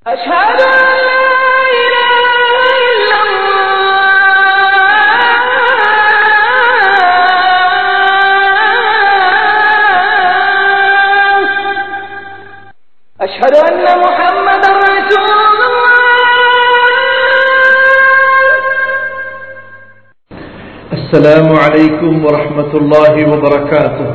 أشهد أن لا إله إلا الله أشهد أن محمدا رسول الله السلام عليكم ورحمة الله وبركاته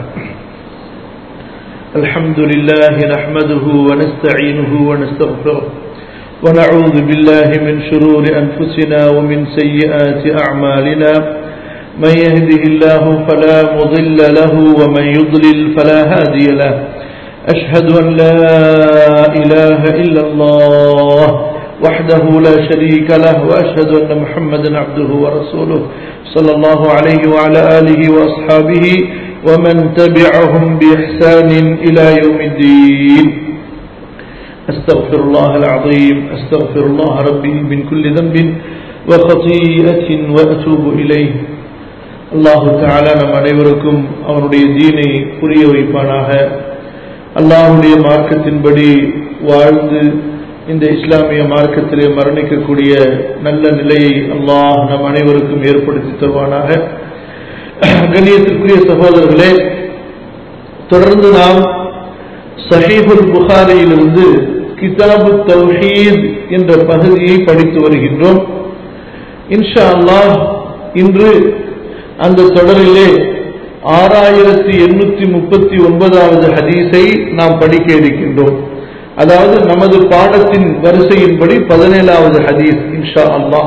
الحمد لله نحمده ونستعينه ونستغفره ونعوذ بالله من شرور أنفسنا ومن سيئات أعمالنا من يهده الله فلا مضل له ومن يضلل فلا هادي له أشهد أن لا إله إلا الله وحده لا شريك له وأشهد أن محمدا عبده ورسوله صلى الله عليه وعلى آله وأصحابه ومن تبعهم بإحسان إلى يوم الدين أستغفر الله العظيم أستغفر الله ربي من كل ذنب وخطيئة وأتوب إليه அல்லாஹு தாலா நம் அனைவருக்கும் அவனுடைய தீனை புரிய வைப்பானாக அல்லாஹுடைய மார்க்கத்தின்படி வாழ்ந்து இந்த இஸ்லாமிய மார்க்கத்திலே மரணிக்கக்கூடிய நல்ல நிலையை அல்லாஹ் நம் அனைவருக்கும் ஏற்படுத்தி தருவானாக கண்ணியத்திற்குரிய சகோதரர்களே தொடர்ந்து நாம் சஹீபுல் புகாரியிலிருந்து கிதாபு தௌஹீத் என்ற பகுதியை படித்து வருகின்றோம் இன்ஷா அல்லாஹ் இன்று அந்த தொடரிலே ஆறாயிரத்தி எண்ணூத்தி முப்பத்தி ஒன்பதாவது ஹதீஸை நாம் படிக்க இருக்கின்றோம் அதாவது நமது பாடத்தின் வரிசையின்படி பதினேழாவது ஹதீஸ் இன்ஷா அல்லாஹ்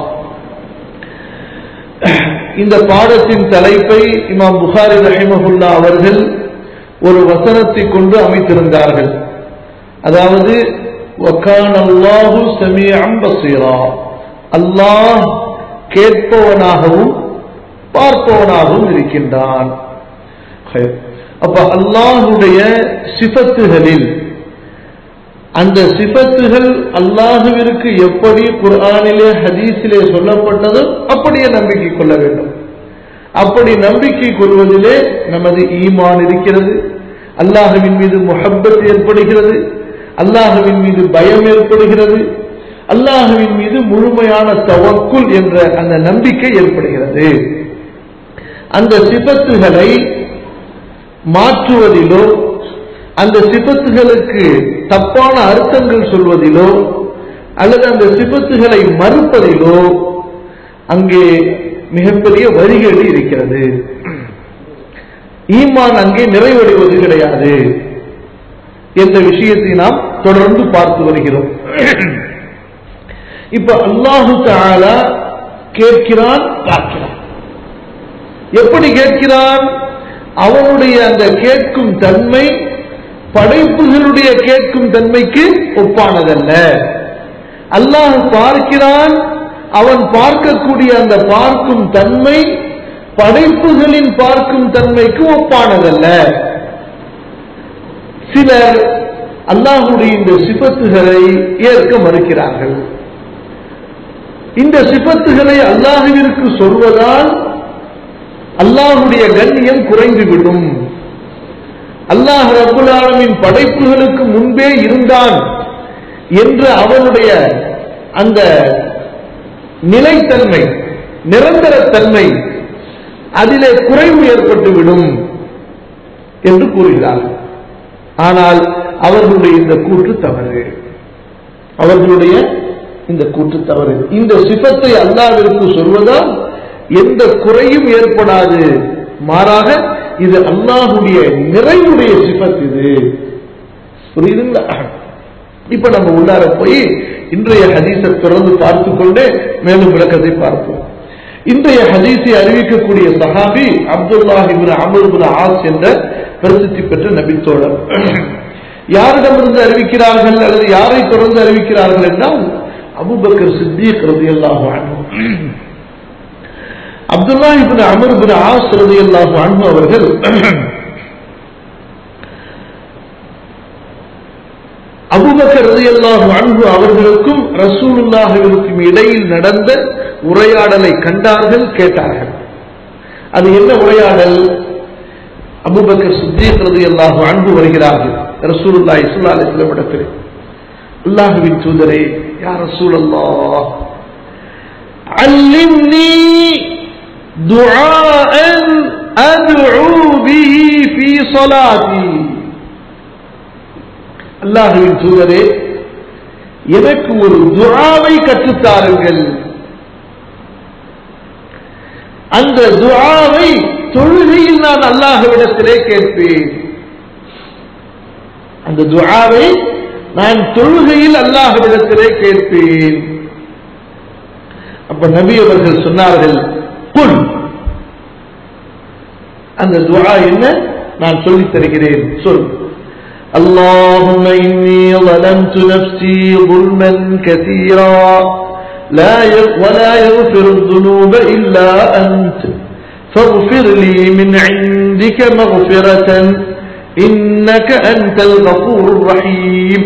இந்த பாடத்தின் தலைப்பை இமாம் புகாரி ரஹிமஹுல்லா அவர்கள் ஒரு வசனத்தை கொண்டு அமைத்திருந்தார்கள் அதாவது வக்கானல்லாஹு சமீஅம் பசீரா அல்லாஹ் கேட்பவனாகவும் பார்ப்பவனாகவும் இருக்கின்றான் அப்ப அல்லாஹுடைய சிபத்துகளில் அந்த சிபத்துகள் அல்லாஹுவிற்கு எப்படி குர்ஆனிலே ஹதீஸிலே சொல்லப்பட்டதோ அப்படியே நம்பிக்கை கொள்ள வேண்டும் அப்படி நம்பிக்கை கொள்வதிலே நமது ஈமான் இருக்கிறது அல்லாஹுவின் மீது முஹப்பத் ஏற்படுகிறது அல்லாஹுவின் மீது பயம் ஏற்படுகிறது அல்லாஹுவின் மீது முழுமையான தவக்குல் என்ற அந்த நம்பிக்கை ஏற்படுகிறது அந்த சிபத்துகளை மாற்றுவதிலோ அந்த சிபத்துகளுக்கு தப்பான அர்த்தங்கள் சொல்வதிலோ அல்லது அந்த சிபத்துகளை மறுப்பதிலோ அங்கே மிகப்பெரிய வழிகேடு இருக்கிறது ஈமான் அங்கே நிறைவடைவது கிடையாது என்ற விஷயத்தை நாம் தொடர்ந்து பார்த்து வருகிறோம் இப்ப அல்லாஹு தாலா கேட்கிறான் பார்க்கிறான் எப்படி கேட்கிறான் அவனுடைய அந்த கேட்கும் தன்மை படைப்புகளுடைய கேட்கும் தன்மைக்கு ஒப்பானதல்ல அல்லாஹ் பார்க்கிறான் அவன் பார்க்கக்கூடிய அந்த பார்க்கும் தன்மை படைப்புகளின் பார்க்கும் தன்மைக்கு ஒப்பானதல்ல சிலர் அல்லாஹுடைய இந்த சிபத்துகளை ஏற்க மறுக்கிறார்கள் இந்த சிபத்துகளை அல்லாஹுவிற்கு சொல்வதால் அல்லாஹுடைய கண்ணியம் குறைந்துவிடும் அல்லாஹ் ரபுல் ஆலமின் படைப்புகளுக்கு முன்பே இருந்தான் என்று அவனுடைய அந்த நிலைத்தன்மை நிரந்தரத்தன்மை அதிலே குறைவு ஏற்பட்டுவிடும் என்று கூறுகிறார்கள் ஆனால் அவர்களுடைய இந்த கூற்று தவறு அவர்களுடைய இந்த கூற்று தவறு இந்த சிபத்தை அல்லாவிற்கு சொல்வதால் எந்த குறையும் ஏற்படாது மாறாக இது அல்லாஹுடைய நிறைவுடைய சிபத் இது புரியுதுங்களா இப்ப நம்ம உள்ளார போய் இன்றைய ஹதீஸை தொடர்ந்து பார்த்து கொண்டு மேலும் விளக்கத்தை பார்ப்போம் இன்றைய ஹதீஸை அறிவிக்கக்கூடிய சஹாபி அப்துல்லாஹிபின் அமருபின் ஆஸ் என்ற பிரசித்தி பெற்ற நபித்தோழர் யாரிடமிருந்து அறிவிக்கிறார்கள் அல்லது யாரை தொடர்ந்து அறிவிக்கிறார்கள் என்றால் அபுபக்கர் சித்திக் ரதி அல்லாஹு Abdullah ibn Amr bin As ரதி அல்லாஹு அன்பு அவர்கள் அபுபக்கர் ரதி அல்லாஹு அன்பு அவர்களுக்கும் ரசூலுல்லாஹிற்கும் இடையில் நடந்த உரையாடலை கண்டார்கள் கேட்டார்கள் அது என்ன உரையாடல் அபுபக்கர் சித்திக் ரதி அல்லாஹு அன்பு வருகிறார்கள் ரசூலுல்லாஹி ஸல்லல்லாஹு அலைஹி வஸல்லம் இடத்தில் அல்லாஹுவின் தூதரே யார் ரசூலல்லாஹ் علمني دعاء أدعو به في صلاتي அல்லாஹுவின் தூதரே எனக்கு ஒரு துஆவை கற்றுத்தாருங்கள் அந்த துஆவை தொழுகையில் நான் அல்லாஹ்விடத்திலே கேட்பேன் அந்த துஆவை நான் தொழுகையில் அல்லாஹ்விடத்திலே கேட்பேன் அப்ப நபி அவர்கள் சொன்னார்கள் குல் அந்த துஆ என்ன நான் சொல்லித் தருகிறேன் சொல் اللهم إني ظلمت نفسي ظلما كثيرا لا ي- ولا يغفر الذنوب إلا أنت فاغفر لي من عندك مغفرة إنك أنت الغفور الرحيم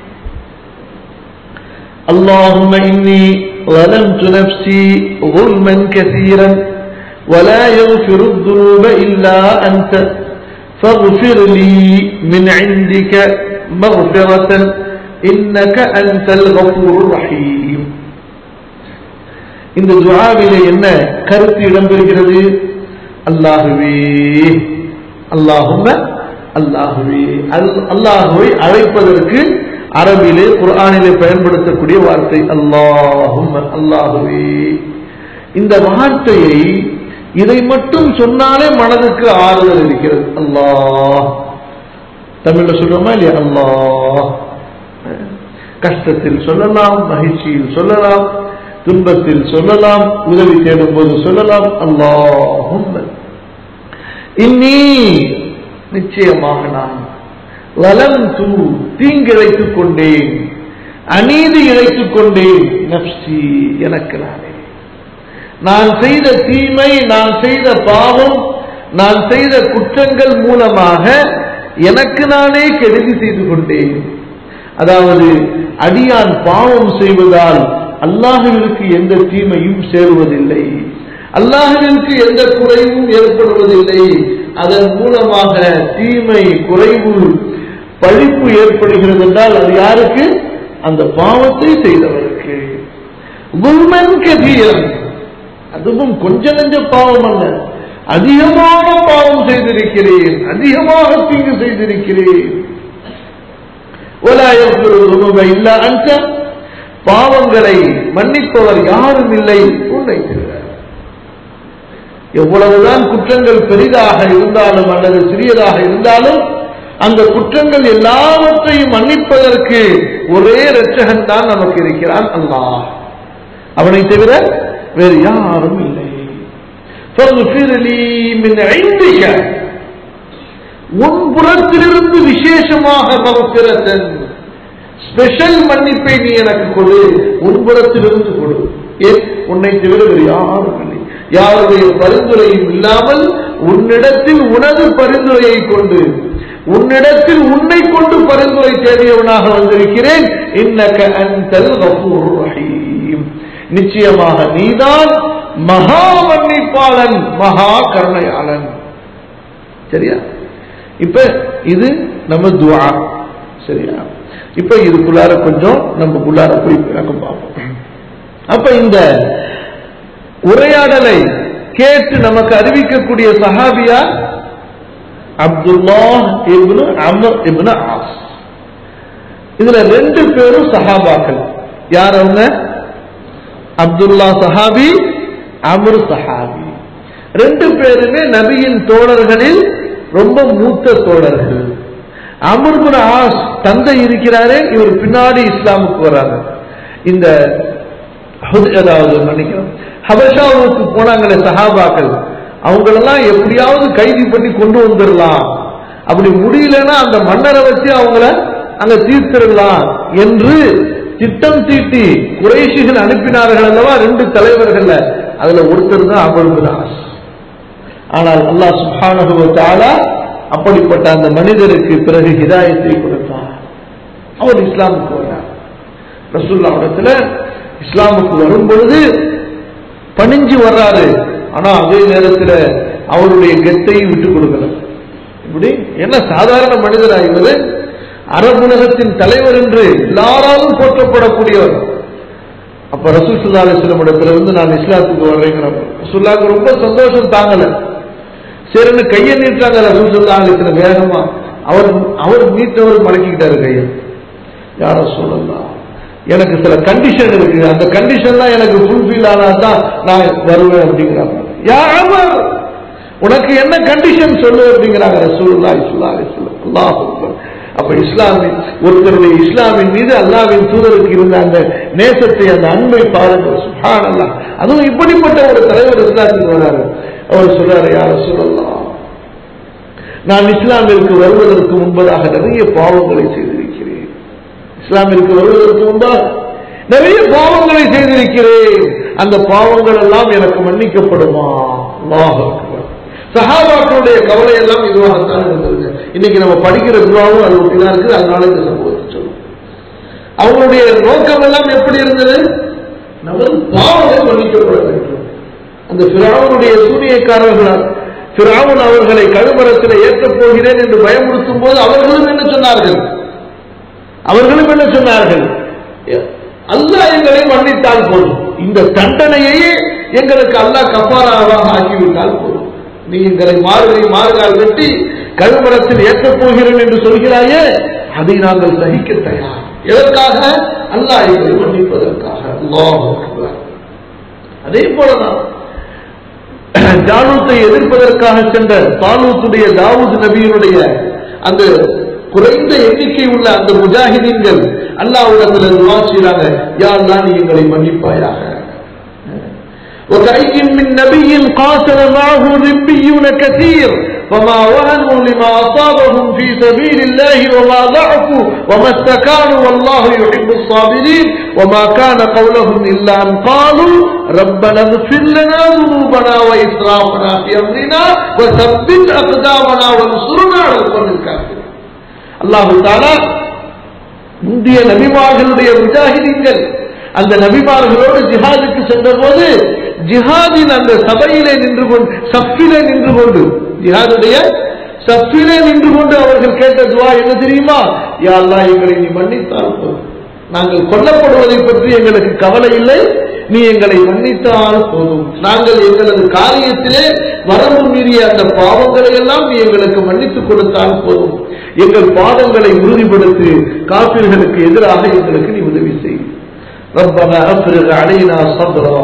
اللهم إني ظلمت نفسي ظلما كثيرا ولا يغفر الذنوب إلا أنت فاغفر لي من عندك مغفرة إنك أنت الغفور الرحيم இந்த துஆவிலே என்ன கருத்து இடம்பெறுகிறது அல்லாஹுவே அல்லாஹும்ம அல்லாஹுவே அல்- அல்லாஹுவை அழைப்பதற்கு அரபிலே குர்ஆனிலே பயன்படுத்தக்கூடிய வார்த்தை அல்லாஹும்ம அல்லாஹுவே இந்த வார்த்தையை இதை மட்டும் சொன்னாலே மனதுக்கு ஆறுதல் இருக்கிறது அல்லாஹ் தமிழ்ல சொல்றோமா இல்லையா அல்லாஹ் கஷ்டத்தில் சொல்லலாம் மகிழ்ச்சியில் சொல்லலாம் துன்பத்தில் சொல்லலாம் உதவி தேடும் போது சொல்லலாம் அல்லாஹும் இன்னி நிச்சயமாக நான் வலம் தூ தீங்கிழைத்துக் கொண்டேன் அநீதி இழைத்துக் கொண்டேன் நப்சி எனக்கு நானே நான் செய்த தீமை நான் செய்த பாவம் நான் செய்த குற்றங்கள் மூலமாக எனக்கு நானே கெடுதி செய்து கொண்டேன் அதாவது அடியான் பாவம் செய்வதால் அல்லாஹுவிற்கு எந்த தீமையும் சேருவதில்லை அல்லாஹுவிற்கு எந்த குறைவும் ஏற்படுவதில்லை அதன் மூலமாக தீமை குறைவு பழிப்பு ஏற்படுகிறது என்றால் அது யாருக்கு அந்த பாவத்தை செய்தவருக்கு குல்மன் கதீரன் அதுவும் கொஞ்ச நெஞ்ச பாவம் அல்ல அதிகமான பாவம் செய்திருக்கிறேன் அதிகமாக தீங்கு செய்திருக்கிறேன் ولا يغفر الذنوب إلا أنت பாவங்களை மன்னிப்பவர் யாரும் இல்லை உன்னை தவிர எவ்வளவுதான் குற்றங்கள் பெரிதாக இருந்தாலும் அல்லது சிறியதாக இருந்தாலும் அந்த குற்றங்கள் எல்லாவற்றையும் மன்னிப்பதற்கு ஒரே இரட்சகன் தான் நமக்கு இருக்கிறான் அல்லாஹ் அவனை தவிர வேறு யாரும் இல்லை فاغفر لي من عندك உன் புறத்திலிருந்து விசேஷமாக மகப்பிரத்தன் ஸ்பெஷல் மன்னிப்பை நீ எனக்கு கொடு உன் புறத்திலிருந்து கொடு ஏன் உன்னை தவிர வேறு யாரும் இல்லை யாருடைய பரிந்துரையும் இல்லாமல் உன்னிடத்தில் உனது பரிந்துரையை கொண்டு உன்னிடத்தில் உன்னை கொண்டு பரிந்துரை தேடியவனாக வந்திருக்கிறேன் இன்னக அன்தல் கஃபூர் ரஹீம் நிச்சயமாக நீதான் மகா மன்னிப்பாளன் மகா கருணையாளன் சரியா இப்ப இது நம்ம துவா சரியா இப்ப இதுக்குள்ளார கொஞ்சம் நம்ம உள்ளார போய் விளக்கம் பார்ப்போம் அப்ப இந்த உரையாடலை கேட்டு நமக்கு அறிவிக்கக்கூடிய சஹாபியா Abdullah ibn Amr ibn As இதுல ரெண்டு பேரும் சஹாபாக்கள் யார் அவங்க அப்துல்லா சஹாபி அமர் சஹாபி ரெண்டு பேருமே நபியின் தோழர்களில் ரொம்ப மூத்த தோழர்கள் அமர்குன ஆஸ் தந்தை இருக்கிறாரே இவர் பின்னாடி இஸ்லாமுக்கு வராங்க இந்த ஹுத்- அதாவது மன்னிக்கிறோம் ஹபஷாவுக்கு போனாங்களே சஹாபாக்கள் அவங்களெல்லாம் எப்படியாவது கைது பண்ணி கொண்டு வந்துடலாம் அப்படி முடியலன்னா அந்த மன்னரை வச்சு அவங்கள அங்க தீர்த்திடலாம் என்று திட்டம் தீட்டி குறைஷிகள் அனுப்பினார்கள் அல்லவா ரெண்டு தலைவர்கள்ல அதுல ஒருத்தர் தான் அமர்குன ஆஸ் ஆனால் அல்லாஹ் சுப்ஹானஹு வ தஆலா அப்படிப்பட்ட அந்த மனிதருக்கு பிறகு ஹிதாயத்தை கொடுத்தார் அவர் இஸ்லாமுக்கு வந்தார் ரசூல்லாவிடத்துல இஸ்லாமுக்கு வரும் பொழுது பணிஞ்சு வர்றாரு ஆனா அதே நேரத்தில் அவருடைய கெத்தையும் விட்டு கொடுக்கல இப்படி என்ன சாதாரண மனிதரா இவரு அரபுலகத்தின் தலைவர் என்று எல்லாராலும் போற்றப்படக்கூடியவர் அப்ப ரசூல் சுல்லா அலிஸ்லம் இடத்துல வந்து நான் இஸ்லாத்துக்கு வர்றேங்கிறப்ப ரசூல்லாக்கு ரொம்ப சந்தோஷம் தாங்கல சரின்னு கையை நீட்டாங்க ரசூல் சுல்லா அலிஸ்லம் வேகமா அவர் அவர் நீட்டவர் மடக்கிக்கிட்டாரு கையை யார சொல்லலாம் எனக்கு சில கண்டிஷன் இருக்கு அந்த கண்டிஷன்லாம் எனக்கு ஃபுல்ஃபில் ஆனா தான் நான் வருவேன் அப்படிங்கிறாங்க யார் உனக்கு என்ன கண்டிஷன் சொல்லு அப்படிங்கிறாங்க ரசூலுல்லா இஸ்லா இஸ்லாம் அல்லாஹ் அக்பர். அப்ப இஸ்லாமின் ஒருத்தருடைய இஸ்லாமின் மீது அல்லாவின் தூதருக்கு இருந்த அந்த நேசத்தை அந்த அன்பை பாருங்கள் சுஹான் அல்லாஹ் அதுவும் இப்படிப்பட்ட ஒரு தலைவர் இஸ்லாத்துக்கு வராரு அவர் சொல்றாரு யார சொல்லலாம் நான் இஸ்லாமிற்கு வருவதற்கு முன்பதாக நிறைய பாவங்களை செய்திருக்கிறேன் இஸ்லாமிற்கு வருவதற்கு முன்பாக நிறைய பாவங்களை செய்திருக்கிறேன் அந்த பாவங்கள் எல்லாம் எனக்கு மன்னிக்கப்படுமா அல்லாஹ் அக்பர். சஹாபாக்களுடைய கவலை எல்லாம் இதுவாகத்தான் இருந்தது இன்னைக்கு நம்ம படிக்கிற துவாவும் அது ஒட்டிதான் இருக்குது அதனால இந்த சம்பவத்தை சொல்லும் அவங்களுடைய நோக்கம் எல்லாம் எப்படி இருந்தது நமது பாவங்கள் மன்னிக்கப்பட வேண்டும் அந்த பிராவனுடைய சூனியக்காரர்களால் பிராவன் அவர்களை கழுமரத்தில் ஏற்றப் போகிறேன் என்று பயமுறுத்தும் போது அவர்களும் என்ன சொன்னார்கள் அவர்களும் என்ன சொன்னார்கள் அல்லாஹ் எங்களை மன்னித்தால் போதும் இந்த தண்டனையை எங்களுக்கு அல்லாஹ் கப்பாராவாக ஆக்கிவிட்டால் போதும் நீ எங்களை மாறுகை மாறுகால் வெட்டி கழுமரத்தில் ஏற்றப் போகிறேன் என்று சொல்கிறாயே அதை நாங்கள் சகிக்க தயார் எதற்காக அல்லாஹ் எங்களை மன்னிப்பதற்காக அல்லாஹ் அக்பர். அதே போலதான் ஜாலூத்தை எதிர்ப்பதற்காக சென்ற தாலூத்துடைய தாவூத் நபியினுடைய அந்த குறைந்த எண்ணிக்கை உள்ள அந்த முஜாஹிதீன்கள் அல்லாஹ்விடத்தில் துவா செய்றாங்க யா அல்லாஹ் நீ எங்களை மன்னிப்பாயாக وكأي من نبي قاتل معه ربيون كثير فما وهنوا لما أصابهم في سبيل الله وما ضعفوا وما استكانوا والله يحب الصابرين وما كان قولهم إلا أن قالوا ربنا اغفر لنا ذنوبنا وإسرافنا في أمرنا وثبت أقدامنا وانصرنا على القوم الكافرين الله تعالى முந்தைய நபிமார்களுடைய முஜாஹிதீன்கள் அந்த நபிமார்களோடு ஜிஹாதுக்கு சென்ற போது ஜிஹாதின் அந்த சபையிலே நின்று கொண்டு சஃபிலே நின்று கொண்டு ஜிஹாதுடைய சஃபிலே நின்று கொண்டு அவர்கள் கேட்ட துவா என்ன தெரியுமா யா அல்லாஹ் எங்களை நீ மன்னித்தால் போதும் நாங்கள் கொல்லப்படுவதை பற்றி எங்களுக்கு கவலை இல்லை நீ எங்களை மன்னித்தால் போதும் நாங்கள் எங்களது காரியத்திலே வரம்பு மீறிய அந்த பாவங்களை எல்லாம் நீ எங்களுக்கு மன்னித்துக் கொடுத்தால் போதும் எங்கள் பாதங்களை உறுதிப்படுத்தி காப்பீர்களுக்கு எதிராக எங்களுக்கு நீ உதவி செய் ربنا افرغ علينا صبرا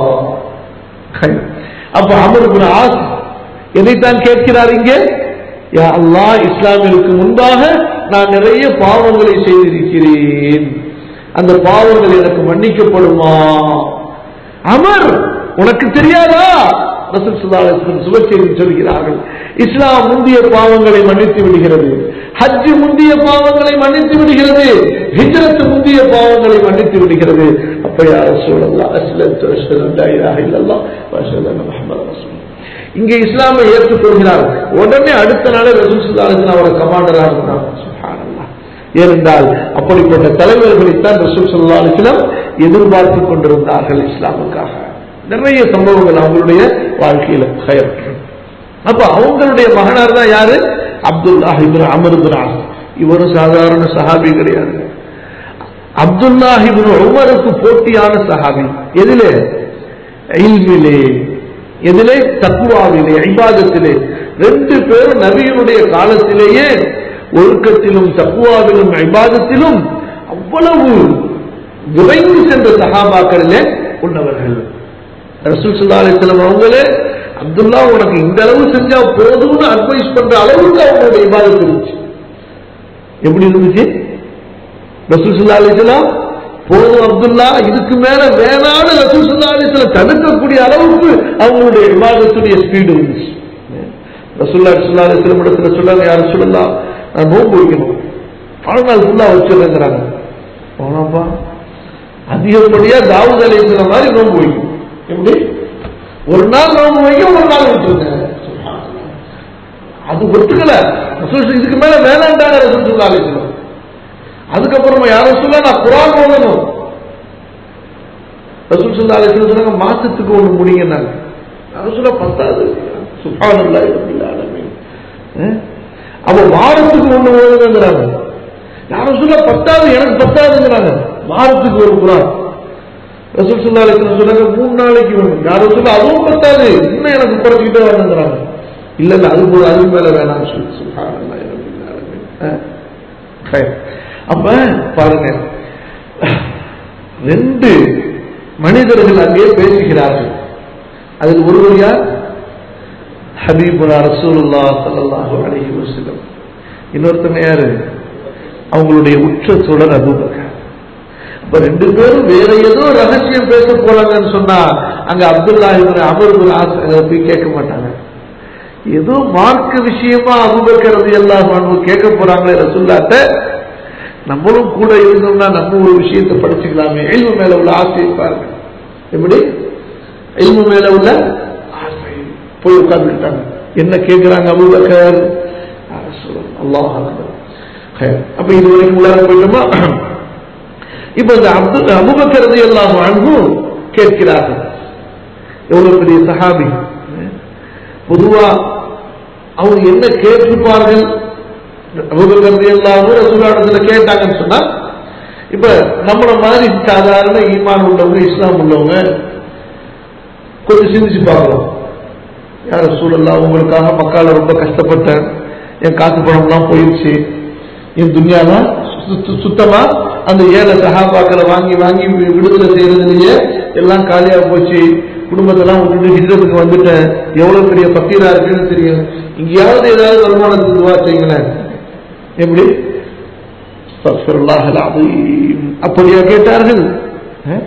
அப்ப அமர் இப்னு ஆஸ் எதைத்தான் கேட்கிறார் இங்கே யா அல்லாஹ் இஸ்லாமிற்கு முன்பாக நான் நிறைய பாவங்களை செய்திருக்கிறேன் அந்த பாவங்கள் எனக்கு மன்னிக்கப்படுமா அமர் உனக்கு தெரியாதா ரசூல் ஸல்லல்லாஹு அலைஹி வஸல்லம் சுபச்செய்தி சொல்கிறார்கள் இஸ்லாம் முந்திய பாவங்களை மன்னித்து விடுகிறது ஹஜ் முந்திய பாவங்களை மன்னித்து விடுகிறது ஹிஜ்ரத் முந்திய பாவங்களை மன்னித்து விடுகிறது அப்ப யா ரசூலல்லாஹ் அஸ்லம்து அஷ்ஹது அன் லா இலாஹ இல்லல்லாஹ் வ அஷ்ஹது அன்ன முஹம்மது ரசூலுல்லாஹ் இங்கே இஸ்லாமை ஏற்றுக்கொள்கிறார் உடனே அடுத்த நாளே ரசூல் ஸல்லல்லாஹு அலைஹி வஸல்லம் அவரை கமாண்டரா இருந்தாங்க சுப்ஹானல்லாஹ் ஏனென்றால் அப்படிப்பட்ட தலைவர்களைத்தான் ரசூல் ஸல்லல்லாஹு அலைஹி வஸல்லம் எதிர்பார்த்து கொண்டிருந்தார்கள் இஸ்லாமுக்காக நிறைய சம்பவங்கள் அவங்களுடைய வாழ்க்கையில கயர் அப்ப அவங்களுடைய மகனார் தான் யாரு Abdullah ibn Amr ibn As இவரும் சாதாரண சஹாபி கிடையாது அப்துல்லா இப்னு உமருக்கு போட்டியான சஹாபி எதிலே இல்மிலே எதிலே தக்குவாவிலே இபாதத்திலே ரெண்டு பேரும் நபியினுடைய காலத்திலேயே ஒழுக்கத்திலும் தக்குவாவிலும் இபாதத்திலும் அவ்வளவு விரைந்து சென்ற சஹாபாக்களிலே உள்ளவர்கள் ரசூல் ஸல்லல்லாஹு அலைஹி வஸல்லம் அவங்களே அப்துல்லா உனக்கு இந்த அளவு செஞ்சா போதும்னு அட்வைஸ் பண்ற அளவுக்கு அவங்களுடைய இபாதத் இருந்துச்சு எப்படி இருந்துச்சு ரசூல் ஸல்லல்லாஹு அலைஹி வஸல்லம் போதும் அப்துல்லா இதுக்கு மேல வேணான்னு ரசூல் ஸல்லல்லாஹு அலைஹி வஸல்லம் தடுக்கக்கூடிய அளவுக்கு அவங்களுடைய இபாதத்துடைய ஸ்பீடு இருந்துச்சு ரசூல்லா ஸல்லல்லாஹு அலைஹி வஸல்லம் இடத்துல சொல்லாங்க யார் சொல்லலாம் நான் நோன்பு வைக்கணும் வாழ்நாள் ஃபுல்லா வச்சிருக்கிறாங்க போனாப்பா அதிகப்படியா தாவூத் அலைஹிஸ்ஸலாம் மாதிரி நோன்பு வைக்கும் எப்படி ஒரு நாள் நோன்பு வைக்க ஒரு நாள் விட்டுருங்க அது ஒத்துக்கல ரசூல் இதுக்கு மேல வேணாண்டாங்க ரசூல் ஸல்லல்லாஹு அலைஹி வஸல்லம் அதுக்கப்புறமா யாரும் சொல்ல நான் குரான் ஓதணும் ரசூல் ஸல்லல்லாஹு அலைஹி வஸல்லம் சொன்னாங்க மாசத்துக்கு ஒண்ணு முடிங்கன்னாங்க நான் சொல்ல பத்தாது சுப்ஹானல்லாஹி ரப்பில் ஆலமீன் அஹ்? அப்ப வாரத்துக்கு ஒண்ணு ஓதுங்கிறாங்க யாரும் சொல்ல பத்தாவது எனக்கு பத்தாதுங்கிறாங்க வாரத்துக்கு ஒரு குரான் ரசூல் சுல்லா அலிஸ்லாம் சொன்னாங்க மூணு நாளைக்கு வேணும் யாரும் சொல்ல அதுவும் பத்தாது இன்னும் எனக்கு குறைச்சிக்கிட்டே வரணுங்கிறாங்க இல்ல இல்ல அது போல அது மேல வேணாம்னு சொல்லி சுப்ஹானல்லாஹி ரப்பில் ஆலமீன். ஆ. சரி. அப்ப பாருங்க ரெண்டு மனிதர்கள் அங்கே பேசுகிறார்கள் அதில் ஒருவர் யார் ஹபீபுனா ரசூலுல்லா ஸல்லல்லாஹு அலைஹி வஸல்லம் இன்னொருத்தங்க யாரு அவங்களுடைய உற்ற தொடர் அபூபக்கர் அப்ப ரெண்டு பேரும் வேற ஏதோ ரகசியம் பேச போறாங்கன்னு சொன்னா அங்க அப்துல்லா இவங்க அமர்வு போய் கேட்க மாட்டாங்க ஏதோ மார்க்க விஷயமா அபுபக்கர் ரலியல்லாஹு அன்ஹு கேட்க போறாங்களே ரசூல்லாட்ட நம்மளும் கூட இருந்தோம்னா நம்ம ஒரு விஷயத்தை படிச்சுக்கலாமே எல்மு மேல உள்ள ஆசையை பாருங்க எப்படி எல்மு மேல உள்ள ஆசை போய் உட்கார்ந்துட்டாங்க என்ன கேட்கிறாங்க அபுபக்கர் அல்லாஹ் அப்ப இது வரைக்கும் உள்ளார போயிட்டோமா இப்ப இந்த அப்து அபுபக்கர் ரலியல்லாஹு அன்ஹு கேட்கிறார்கள் எவ்வளவு பெரிய சஹாபி பொதுவா அவங்க என்ன கேட்டிருப்பார்கள் அபுபக்கர் எல்லாரும் ரசூலாடத்துல கேட்டாங்கன்னு சொன்னா இப்ப நம்மள மாதிரி சாதாரண ஈமான் உள்ளவங்க இஸ்லாம் உள்ளவங்க கொஞ்சம் சிந்திச்சு பார்க்கலாம் யார சூழல்லாம் உங்களுக்காக மக்கால ரொம்ப கஷ்டப்பட்டேன் என் காசு பணம்லாம் போயிடுச்சு என் துன்யாலாம் சுத்த- சுத்தமா அந்த ஏழை சகாபாக்களை வாங்கி வாங்கி வி- விடுதலை செய்யறதுலயே எல்லாம் காலியா போச்சு குடும்பத்தெல்லாம் விட்டுட்டு ஹிஜரத்துக்கு வந்துட்டேன் எவ்வளவு பெரிய பக்கீரா இருக்குன்னு தெரியும் இங்கேயாவது ஏதாவது வருமானத்துக்கு துவா செய்யுங்களேன் எப்படி அஸ்தக்ஃபிருல்லாஹ் அல்-அஸீம். அப்படியா கேட்டார்கள் அஹ்?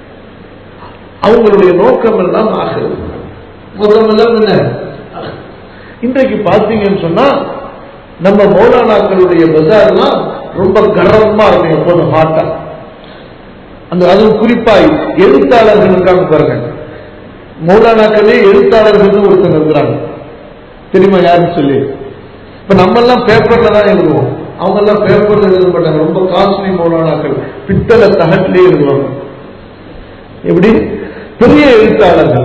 அவங்களுடைய நோக்கம் எல்லாம் ஆகிறது நோக்கம் எல்லாம் என்ன இன்றைக்கு பார்த்தீங்கன்னு சொன்னா நம்ம மௌலானாக்களுடைய பஜார்லாம் ரொம்ப கர்வமா இருக்கும் எப்போதும் ஹாட்டா அந்த அதுவும் குறிப்பாய் எழுத்தாளர்கள் இருக்காங்க பாருங்க மௌலானாக்களே எழுத்தாளர்கள் ஒருத்தங்க இருக்கிறாங்க தெரியுமா யாருன்னு சொல்லி இப்ப நம்ம எல்லாம் பேப்பர்ல தான் எழுதுவோம் அவங்க எல்லாம் பேப்பர்ல எழுத மாட்டாங்க ரொம்ப காஸ்ட்லி மௌலானாக்கள் பித்தளை தகட்டிலே எழுதுவாங்க எப்படி பெரிய எழுத்தாளர்கள்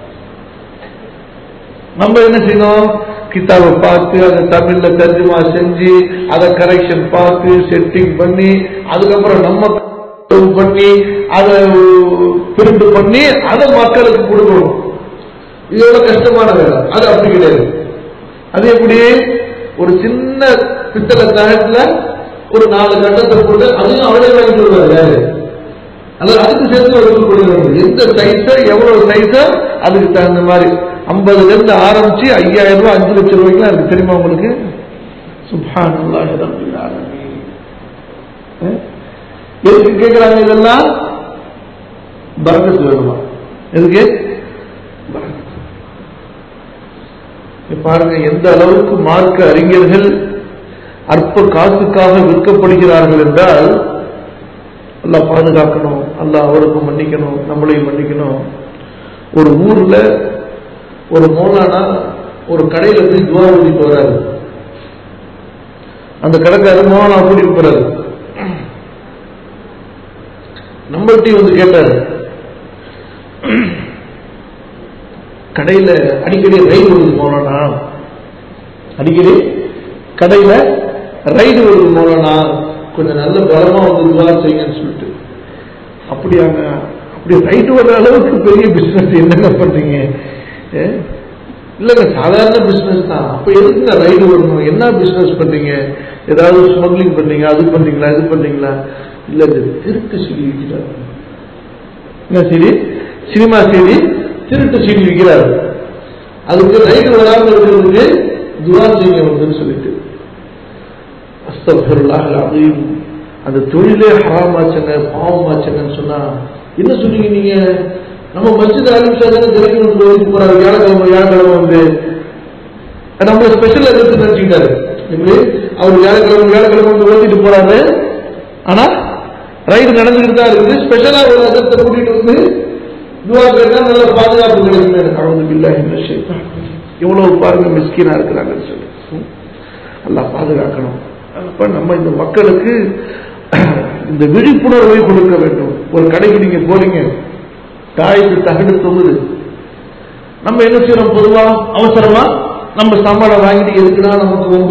நம்ம என்ன செய்யணும் கிதாபை பார்த்து அதை தமிழ்ல தர்ஜுமா செஞ்சு அதை கரெக்ஷன் பார்த்து செட்டிங் பண்ணி அதுக்கப்புறம் நம்ம பண்ணி அதை பிரிண்ட் பண்ணி அதை மக்களுக்கு கொடுக்கணும் இது எவ்வளவு கஷ்டமான வேலை அது அப்படி கிடையாது அது எப்படி ஒரு சின்ன பித்தளை தகட்டுல ஒரு நாலு கட்டத்தை போட்டு அதையும் அவளே வாங்கிட்டு வருவாரு யாரு அல்லது அதுக்கு சேர்த்து ஒரு கொடுக்குறாங்க எந்த சைஸ எவ்வளவு சைஸ அதுக்கு தகுந்த மாதிரி ஐம்பதுல இருந்து ஆரம்பிச்சு ஐயாயிரம் ரூபாய் அஞ்சு லட்சம் ரூபாய்க்கு இருக்கு தெரியுமா உங்களுக்கு சுப்ஹானல்லாஹி ரப்பில் ஆலமீன். அஹ்? எதுக்கு கேட்கிறாங்க இதெல்லாம் பரக்கத்து வேணுமா எதுக்கு பரக்கத்து. இப்ப பாருங்க எந்த அளவுக்கு மார்க்க அறிஞர்கள் அற்ப காசுக்காக விற்கப்படுகிறார்கள் என்றால் அல்லாஹ் பாதுகாக்கணும் அல்லாஹ் அவருக்கும் மன்னிக்கணும் நம்மளையும் மன்னிக்கணும் ஒரு ஊர்ல ஒரு மோலானா ஒரு கடையில போய் துவா ஊதிட்டு வராரு அந்த கடைக்காரர் மோலானா கூட்டிட்டு போறாரு நம்மள்ட்டையும் வந்து கேட்டாரு கடையில அடிக்கடி ரைடு வருது மோலானா அடிக்கடி கடையில ரைடு வருது மோலானா கொஞ்சம் நல்ல பலமா வந்து துவா செய்யுங்கன்னு சொல்லிட்டு அப்படியாங்க அப்படி ரைட்டு வர்ற அளவுக்கு பெரிய பிசினஸ் என்னங்க பண்றீங்க ஏ? இல்லைங்க சாதாரண பிசினஸ் தான் அப்ப எதுக்குங்க ரைடு வரணும் என்ன பிசினஸ் பண்றீங்க ஏதாவது ஸ்மக்லிங் பண்றீங்க அது பண்றீங்களா இது பண்றீங்களா இல்ல இந்த திருட்டு சீடி விற்கிறார் என்ன சீடி சினிமா சீடி திருட்டு சீடி விற்கிறார் அதுக்கு ரைடு வராம இருக்கிறதுக்கு துவா செய்யுங்க வந்துன்னு சொல்லிட்டு அஸ்தபிருல்லாஹ் அலீம் அந்த தொழிலே ஹராமாச்சுங்க பாவமாச்சுங்கன்னு சொன்னா என்ன சொன்னீங்க நீங்க நம்ம மஸ்ஜித் ஆலிம் சார் திரைக்கு வந்து ஓதிட்டு போறாரு வியாழக்கிழமை வியாழக்கிழமை வந்து நம்ம ஸ்பெஷல் எதிர்த்து நினைச்சுக்கிட்டாரு இப்படி அவர் வியாழக்கிழமை வியாழக்கிழமை வந்து ஓதிட்டு போறாரு ஆனா ரைடு நடந்துகிட்டு தான் இருக்குது ஸ்பெஷலா ஒரு எதிர்த்தை கூட்டிட்டு வந்து துவா கேட்டா நல்ல பாதுகாப்பு கிடைக்குமே அழுது பில்லாஹி மினஷ் ஷைத்தானிர் ரஜீம். எவ்வளவு பாருங்க மிஸ்கீனா இருக்கிறாங்கன்னு சொல்லி ம். அல்லாஹ் பாதுகாக்கணும் அப்ப நம்ம இந்த மக்களுக்கு இந்த விழிப்புணர்வை கொடுக்க வேண்டும் ஒரு கடைக்கு நீங்க போறீங்க தாய்க்கு தகடு தொங்குது நம்ம என்ன செய்யறோம் பொதுவா அவசரமா நம்ம சாமானை வாங்கிட்டு எதுக்குடா நமக்கு வந்து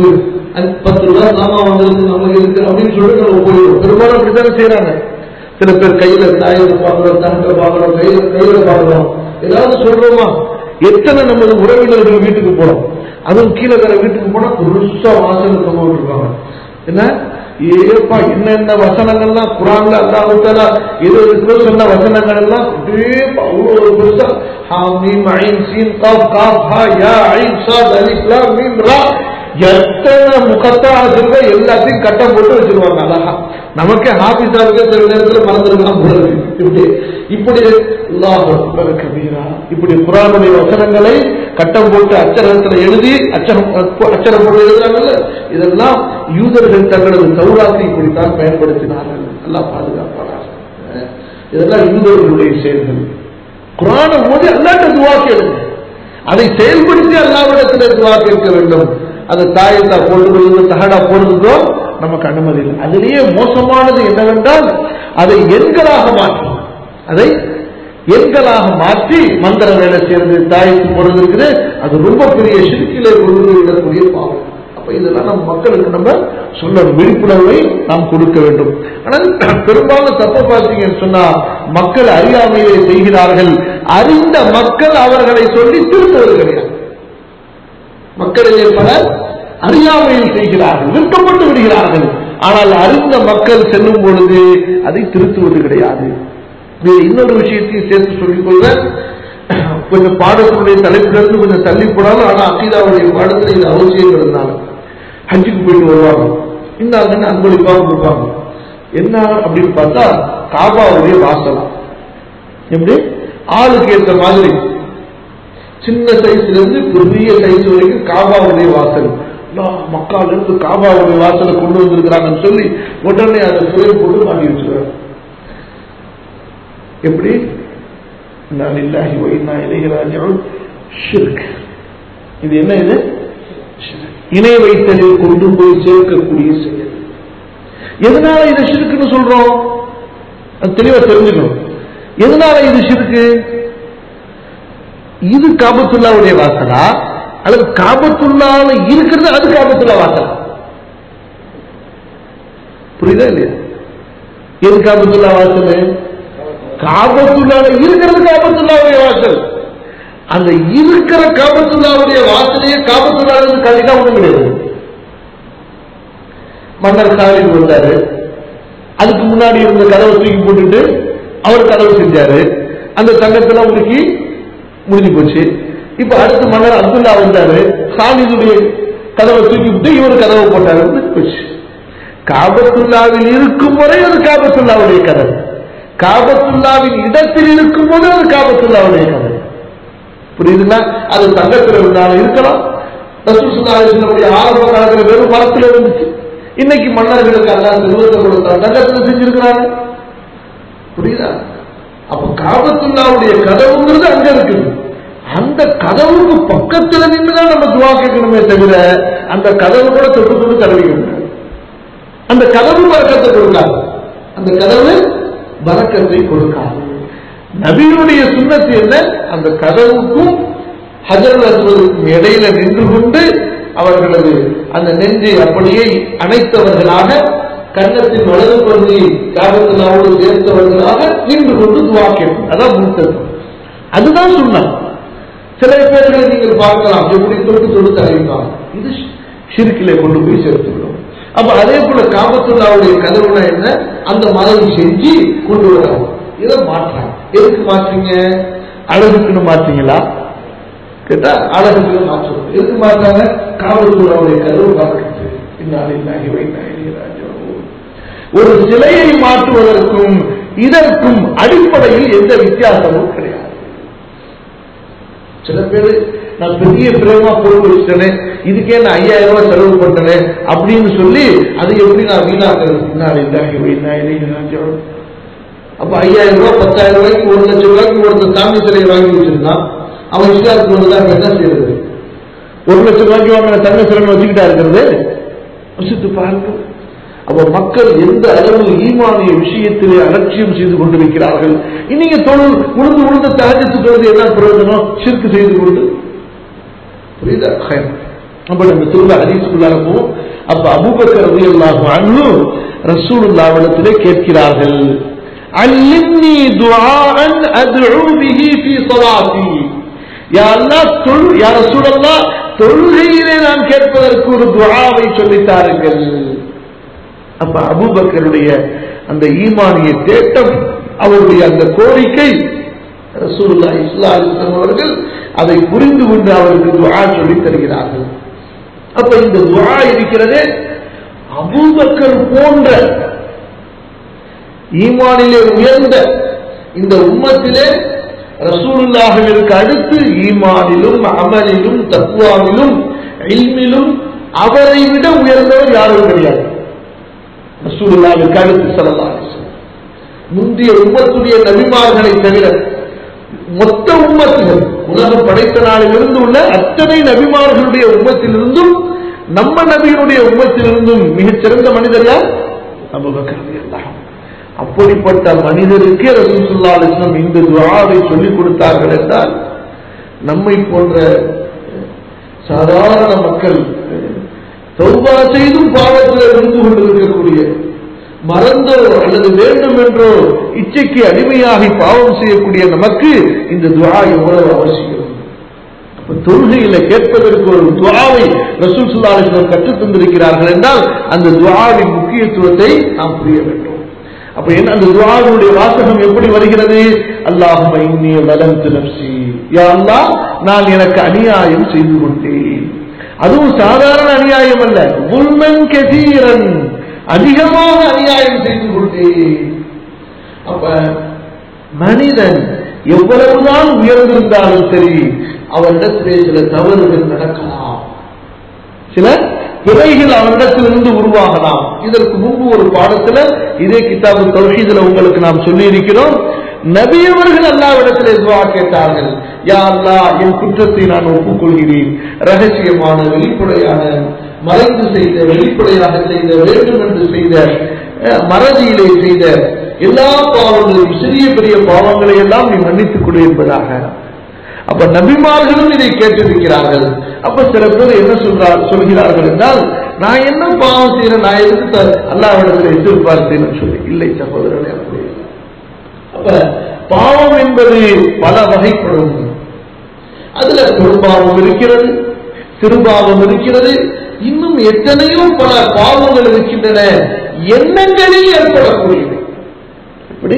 அஞ்சு- பத்து ரூபாய் சாமான் வாங்குறது நமக்கு இருக்கு அப்படின்னு சொல்லிட்டு நம்ம போயிடுவோம் பெரும்பாலும் அப்படித்தானே செய்யறாங்க சில பேர் கையில தாயத்தை பார்க்கிறோம் தங்க பார்க்கிறோம் கையில கையில பார்க்கிறோம் ஏதாவது சொல்றோமா எத்தனை நமது உறவினர்கள் வீட்டுக்கு போறோம் அதுவும் கீழே இருக்கிற வீட்டுக்கு போனா பெருசா வாசல் தொங்க விட்டுருப்பாங்க என்ன ஏப்பா என்னென்ன வசனங்கள்லாம் குரான்ல அல்லாஹால இருபது பேர் சொன்ன வசனங்கள் எல்லாம் அப்படியே அவ்வளவு பெருசா ஹாமீம் ஐன் சீன் காஃப் காஃப் ஹா யா ஐன் சாத் அலிஃப் லாம் மீம் ரா எத்தனை முகத்தாசிருக்க எல்லாத்தையும் கட்டம் போட்டு வச்சிருவாங்க அழகா நமக்கே ஆபீஸா இருக்க சில நேரத்தில் மறந்துருக்கலாம் போல இருக்கு. இப்படி இப்படி அல்லாஹ் அக்பர் கபீரா இப்படி குரானுடைய வசனங்களை கட்டம் போட்டு அச்சரத்துல எழுதி அச்சரம் அச்சரம் போட்டு எழுதுறாங்கல்ல இதெல்லாம் யூதர்கள் தங்களது தௌராத்தை இப்படித்தான் பயன்படுத்தினார்கள் எல்லாம் பாதுகாப்பானார்கள் இதெல்லாம் யூதர்களுடைய செயல்கள் குரானை ஓதி அல்லாட்ட துவா கேளுங்க அதை செயல்படுத்தி அல்லாவிடத்தில் துவா கேட்க வேண்டும் அது தாயத்தா போடுறது தகடா போடுறதோ நமக்கு அனுமதி இல்லை அதிலேயே மோசமானது என்னவென்றால் அதை எண்களாக மாற்றி அதை எண்களாக மாற்றி மந்திர வேலை செய்யறது தாயத்து போடுறது இருக்குது அது ரொம்ப பெரிய சிறுக்கிலே கொண்டு போய் விடக்கூடிய பாவம் அப்ப இதெல்லாம் நம்ம மக்களுக்கு நம்ம சொல்லணும் விழிப்புணர்வை நாம் கொடுக்க வேண்டும் ஆனால் பெரும்பாலும் தப்ப பார்த்தீங்கன்னு சொன்னா மக்கள் அறியாமையிலே செய்கிறார்கள் அறிந்த மக்கள் அவர்களை சொல்லி திருத்துவது கிடையாது மக்களிலே பலர் அறியாமையில் செய்கிறார்கள் விற்கப்பட்டு விடுகிறார்கள் ஆனால் அறிந்த மக்கள் செல்லும் பொழுது அதை திருத்துவது கிடையாது இது இன்னொரு விஷயத்தையும் சேர்த்து சொல்லிக் கொள்வேன் கொஞ்சம் பாடத்தினுடைய தலைப்பிலிருந்து கொஞ்சம் தள்ளி போனாலும் ஆனா அக்கீதாவுடைய பாடத்தில் இது அவசியம் இருந்தாங்க ஹஜ்ஜுக்கு போயிட்டு வருவாங்க இந்தாங்கன்னு அன்பளிப்பாக கொடுப்பாங்க என்ன அப்படின்னு பார்த்தா காபாவுடைய வாசலாம் எப்படி ஆளுக்கு ஏற்ற மாதிரி சின்ன சைஸ்ல இருந்து பெரிய சைஸ் வரைக்கும் காபாவுடைய வாசல் அல்லாஹ், மக்கால இருந்து காபாவுடைய வாசலை கொண்டு வந்திருக்கிறாங்கன்னு சொல்லி உடனே அதை சுவை போட்டு மாட்டி வச்சிருக்காங்க எப்படி நான் இல்லாஹி வைனா இளைகிறாஜன் ஷிர்க் இது என்ன இது இணை வைத்தலில் கொண்டு போய் சேர்க்கக்கூடிய செயல் எதனால இது ஷிர்க்குன்னு சொல்றோம் அது தெளிவா தெரிஞ்சுக்கணும் எதனால இது ஷிர்க்கு இது காபத்துல்லாவுடைய வாசலா அல்லது காபத்துல்லால இருக்கிறது அது காபத்துல்லா வாசலா புரியுதா இல்லையா எது காபத்துல்லா வாசல் காபத்துல்லால இருக்கிறது காபத்துல்லாவுடைய வாசல் அந்த இருக்கிற காபத்துல்லாவுடைய வாசலையே காபத்துல்லால இருந்து கண்டிப்பா ஒண்ணும் கிடையாது மன்னர் காலில் வந்தாரு அதுக்கு முன்னாடி இருந்த கதவை தூக்கி போட்டுட்டு அவர் கதவு செஞ்சாரு அந்த தங்கத்துல உருக்கி முடிஞ்சு போச்சு இப்ப அடுத்த மன்னர் அப்துல்லா வந்தாரு சாலிதுடைய கதவை தூக்கி விட்டு இவர் கதவை போட்டாரு முடிஞ்சு போச்சு காபத்துல்லாவில் இருக்கும் வரை அது காபத்துல்லாவுடைய கதவு காபத்துல்லாவின் இடத்தில் இருக்கும் போது அது காபத்துல்லாவுடைய கதவு புரியுதுங்களா அது தங்கத்தில் இருந்தாலும் இருக்கலாம் ரசூசுல்லாவுடைய ஆரம்ப காலத்துல வெறும் மரத்துல இருந்துச்சு இன்னைக்கு மன்னர்களுக்கு அல்லா செல்வத்தை கொடுத்தாங்க தங்கத்துல செஞ்சிருக்கிறாங்க புரியுதா அப்ப காபத்துல்லாவுடைய கதவுங்கிறது அங்க இருக்குது அந்த கதவுக்கு பக்கத்துல நின்றுதான் நம்ம துவா கேட்கணுமே தவிர அந்த கதவு கூட தொட்டு தொட்டு தடவிக்க முடியாது அந்த கதவு பறக்கத்தை கொடுக்காது அந்த கதவு பறக்கத்தை கொடுக்காது நபியுடைய சுண்ணத்து என்ன அந்த கதவுக்கும் ஹஜர் அஸ்வதுக்கும் இடையில நின்று கொண்டு அவர்களது அந்த நெஞ்சை அப்படியே அணைத்தவர்களாக கன்னத்தின் வலது பகுதியை காபத்தினாவோடு சேர்த்தவர்களாக நின்று கொண்டு துவா கேட்கும் அதான் முன்தர்க்கம் அதுதான் சொன்னான் சில பேர்களை நீங்கள் பார்க்கலாம் எப்படி தொட்டு தொடுத்து அறிவிப்பாங்க இது ஷிர்கிலே கொண்டு போய் சேர்த்துக்கிறோம் அப்ப அதே போல காபத்துல்லாவுடைய கதவுனா என்ன அந்த மாதிரி செஞ்சு கொண்டு வராங்க இதை மாற்றாங்க எதுக்கு மாற்றீங்க அழகுக்குன்னு மாற்றீங்களா கேட்டா அழகுக்குன்னு மாற்றுவோம் எதுக்கு மாற்றாங்க காபத்துல்லாவுடைய கதவு பார்க்கிறது இன்னாலில்லாஹி வ இன்னா இலைஹி ராஜிஊன். ஒரு சிலையை மாற்றுவதற்கும் இதற்கும் அடிப்படையில் எந்த வித்தியாசமும் கிடையாது சில பேர் நான் பெரிய பிரேமா பொருள் வச்சுட்டேனே இதுக்கே நான் ஐயாயிரம் ரூபாய் செலவு பண்ணேன் அப்படின்னு சொல்லி அது எப்படி நான் வீணாக்குறது இன்னார் இல்லாஹி வ இன்னா இலைஹி ராஜிஊன். அப்ப ஐயாயிரம் ரூபாய் பத்தாயிரம் ரூபாய்க்கு ஒரு லட்சம் ரூபாய்க்கு ஒருத்தர் சாமி சிலையை வாங்கி வச்சிருந்தான் அவன் இஷ்டாருக்கு வந்ததா என்ன செய்யறது ஒரு லட்சம் ரூபாய்க்கு வாங்கின தங்க சிலைமை வச்சுக்கிட்டா இருக்கிறது யோசித்து பாருங்கள் அப்ப மக்கள் எந்த அளவு ஈமானிய விஷயத்திலே அலட்சியம் செய்து கொண்டிருக்கிறார்கள் இன்னைக்கு தொழில் உழுந்து உழுந்து தகஜத்து தொழுது என்ன பிரயோஜனம் சிற்கு செய்து கொண்டு புரியுதா ஹயம். அப்ப நம்ம திரும்ப ஹதீஸுக்குள்ளார போவோம் அப்ப அபூபக்கர் ரலியல்லாஹு அன்ஹு ரசூலுல்லாஹ்விடத்திலே கேட்கிறார்கள் அல்லிம்னி துஆஅன் அத்உ பிஹி ஃபீ ஸலாத்தி யா அல்லாஹ் தொழு யா ரசூலல்லாஹ் தொழுகையிலே நான் கேட்பதற்கு ஒரு துஆவை சொல்லித் தாருங்கள் அப்ப அபூபக்கருடைய அந்த ஈமானிய தேட்டம் அவருடைய அந்த கோரிக்கை ரசூலுல்லாஹி ஸல்லல்லாஹு அலைஹி வஸல்லம் அவர்கள் அதை புரிந்து கொண்டு அவருக்கு துஆ சொல்லித் தருகிறார்கள் அப்ப இந்த துஆ இருக்கிறதே அபூபக்கர் போன்ற ஈமானிலே உயர்ந்த இந்த உம்மத்திலே ரசூலுல்லாஹிற்கு அடுத்து ஈமானிலும் அமலிலும் தக்குவாவிலும் இல்மிலும் அவரை விட உயர்ந்தவர் யாரும் கிடையாது ரசூலுல்லாஹிற்கு அடுத்து ஸல்லல்லாஹு அலைஹி வஸல்லம். முந்தைய உம்மத்துடைய நபிமார்களை தவிர மொத்த உம்மத்துகள் உலகம் படைத்த நாளிலிருந்து உள்ள அத்தனை நபிமார்களுடைய உம்மத்திலிருந்தும் நம்ம நபியினுடைய உம்மத்திலிருந்தும் மிகச்சிறந்த மனிதர் யார் அபூபக்கர் ரலியல்லாஹு அன்ஹு. அப்படிப்பட்ட மனிதருக்கு ரசூல் ஸல்லல்லாஹு அலைஹி வஸல்லம் இந்த துஆவை சொல்லிக் கொடுத்தார்கள் என்றால் நம்மை போன்ற சாதாரண மக்கள் தௌபா செய்தும் பாவத்தில் இருந்து கொண்டிருக்கக்கூடிய மறந்தோ அல்லது வேண்டும் என்றோ இச்சைக்கு அடிமையாகி பாவம் செய்யக்கூடிய நமக்கு இந்த துஆ எவ்வளவு அவசியம் அப்ப தொழுகையில கேட்பதற்கு ஒரு துஆவை ரசூல் ஸல்லல்லாஹு அலைஹி வஸல்லம் கற்றுத் தந்திருக்கிறார்கள் என்றால் அந்த துஆவின் முக்கியத்துவத்தை நாம் புரிய வேண்டும் அப்ப என்ன அந்த துஆவுடைய வாசகம் எப்படி வருகிறது அல்லாஹும்ம இன்னி வலம்து நஃப்ஸி யா அல்லாஹ் நான் எனக்கு அநியாயம் செய்து கொண்டேன் அதுவும் சாதாரண அநியாயம் அல்ல உல்மன் கதீரன் அதிகமாக அநியாயம் செய்து கொண்டேன் அப்ப மனிதன் எவ்வளவுதான் உயர்ந்திருந்தாலும் சரி அவரிடத்திலே சில தவறுகள் நடக்கலாம் சில பிழைகள் அவனிடத்திலிருந்து உருவாகலாம் இதற்கு முன்பு ஒரு பாடத்துல இதே கிதாபு தௌஹீதுல உங்களுக்கு நாம் சொல்லி இருக்கிறோம் நபியவர்கள் அல்லாவிடத்திலே துவா கேட்டார்கள் யா அல்லாஹ் என் குற்றத்தை நான் ஒப்புக்கொள்கிறேன் ரகசியமான வெளிப்படையான மறைந்து செய்த வெளிப்படையாக செய்த வேண்டும் என்று செய்த அஹ், மறதியிலே செய்த எல்லா பாவங்களையும் சிறிய பெரிய பாவங்களை எல்லாம் நீ மன்னித்துக் கொடு என்பதாக அப்ப நபிமார்களும் இதை கேட்டிருக்கிறார்கள் அப்ப சில பேர் என்ன சொல்றார் சொல்கிறார்கள் என்றால் நான் என்ன பாவம் செய்யறேன் நான் எதுக்கு த- அல்லாஹ்விடத்தில் எதிர்பார்த்தேன்னு சொல்லி இல்லை சகோதரனே அப்படி இல்லை. அப்ப பாவம் என்பது பல வகைப்படும் அதுல பெரும்பாவம் இருக்கிறது சிறுபாவம் இருக்கிறது இன்னும் எத்தனையோ பல பாவங்கள் இருக்கின்றன எண்ணங்களில் ஏற்படக்கூடியது எப்படி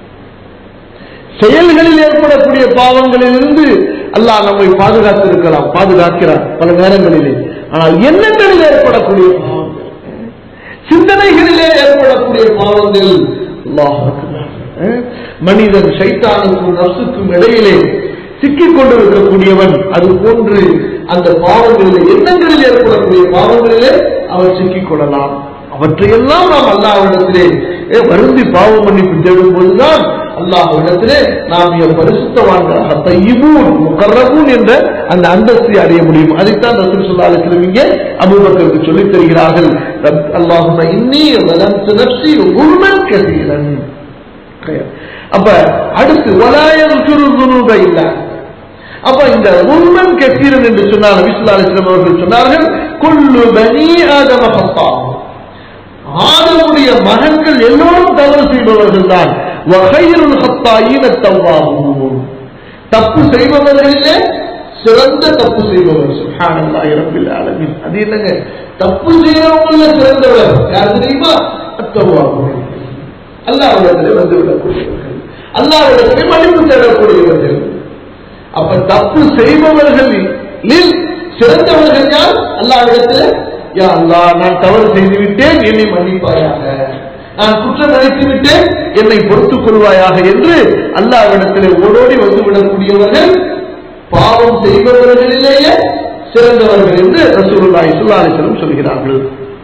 செயல்களில் ஏற்படக்கூடிய பாவங்களிலிருந்து அல்லாஹ் நம்மை பாதுகாத்திருக்கலாம் பாதுகாக்கிறார் பல நேரங்களிலே ஆனால் எண்ணங்களில் ஏற்படக்கூடிய பாவங்கள் சிந்தனைகளிலே ஏற்படக்கூடிய பாவங்கள் அல்லாஹ் அக்பர். அஹ், மனிதன் சைத்தானுக்கும் நப்சுக்கும் இடையிலே சிக்கிக் கொண்டிருக்கக்கூடியவன் அது போன்று அந்த பாவங்களிலே எண்ணங்களில் ஏற்படக்கூடிய பாவங்களிலே அவன் சிக்கிக் கொள்ளலாம் அவற்றையெல்லாம் நாம் அல்லாஹ்விடத்திலே அஹ், வருந்தி பாவ மன்னிப்பு தேடும் போதுதான் அல்லாஹ்விடத்திலே நாம் மிக பரிசுத்தவான்களாக தையிபூன் முகர்ரபூன் என்ற அந்த அந்தஸ்தை அடைய முடியும் அதைத்தான் ரசூல் ஸல்லல்லாஹு அலைஹி வஸல்லம் இங்கே அபூபக்கருக்கு சொல்லித் தருகிறார்கள் ரப் அல்லாஹும்ம இன்னி வலம்து நஃப்ஸி குல்மன் கஸீரன் அப்ப அடுத்து வலாயம் சுருதுனுப இல்ல அப்ப இந்த உண்மன் கசீரன் என்று சொன்னார் நபிசுல்லா அலிஸ்லாம் அவர்கள் சொன்னார்கள் குல்லு பனி ஆதம ஹத்தா ஆதமுடைய மகன்கள் எல்லோரும் தவறு செய்பவர்கள் தான் வகைருள் ஹத்தாயின தவ்வாபூன் தப்பு செய்பவர்களிலே சிறந்த தப்பு செய்பவர் சுப்ஹானல்லாஹி ரப்பில் ஆலமீன் அது என்னங்க தப்பு செய்யறவங்கள சிறந்தவர் யார் தெரியுமா அத்தவ்வாபூன் அல்லாஹ்விடத்திலே வந்து விடக்கூடியவர்கள் அல்லாஹ்விடத்திலே மன்னிப்பு தேடக்கூடியவர்கள் அப்ப தப்பு செய்பவர்களில் சிறந்தவர்கள் யார் அல்லாஹ்விடத்திலே யா அல்லாஹ் நான் தவறு செய்து விட்டேன் என்னை மன்னிப்பாயாக நான் குற்றம் நினைத்து விட்டேன் என்னை பொறுத்துக் கொள்வாயாக என்று அல்லாஹ்விடத்திலே ஓடோடி வந்து விடக்கூடியவர்கள் பாவம் செய்பவர்களிலேயே சிறந்தவர்கள் என்று ரசூலுல்லாஹி ஸல்லல்லாஹு அலைஹி வஸல்லம் சொல்கிறார்கள்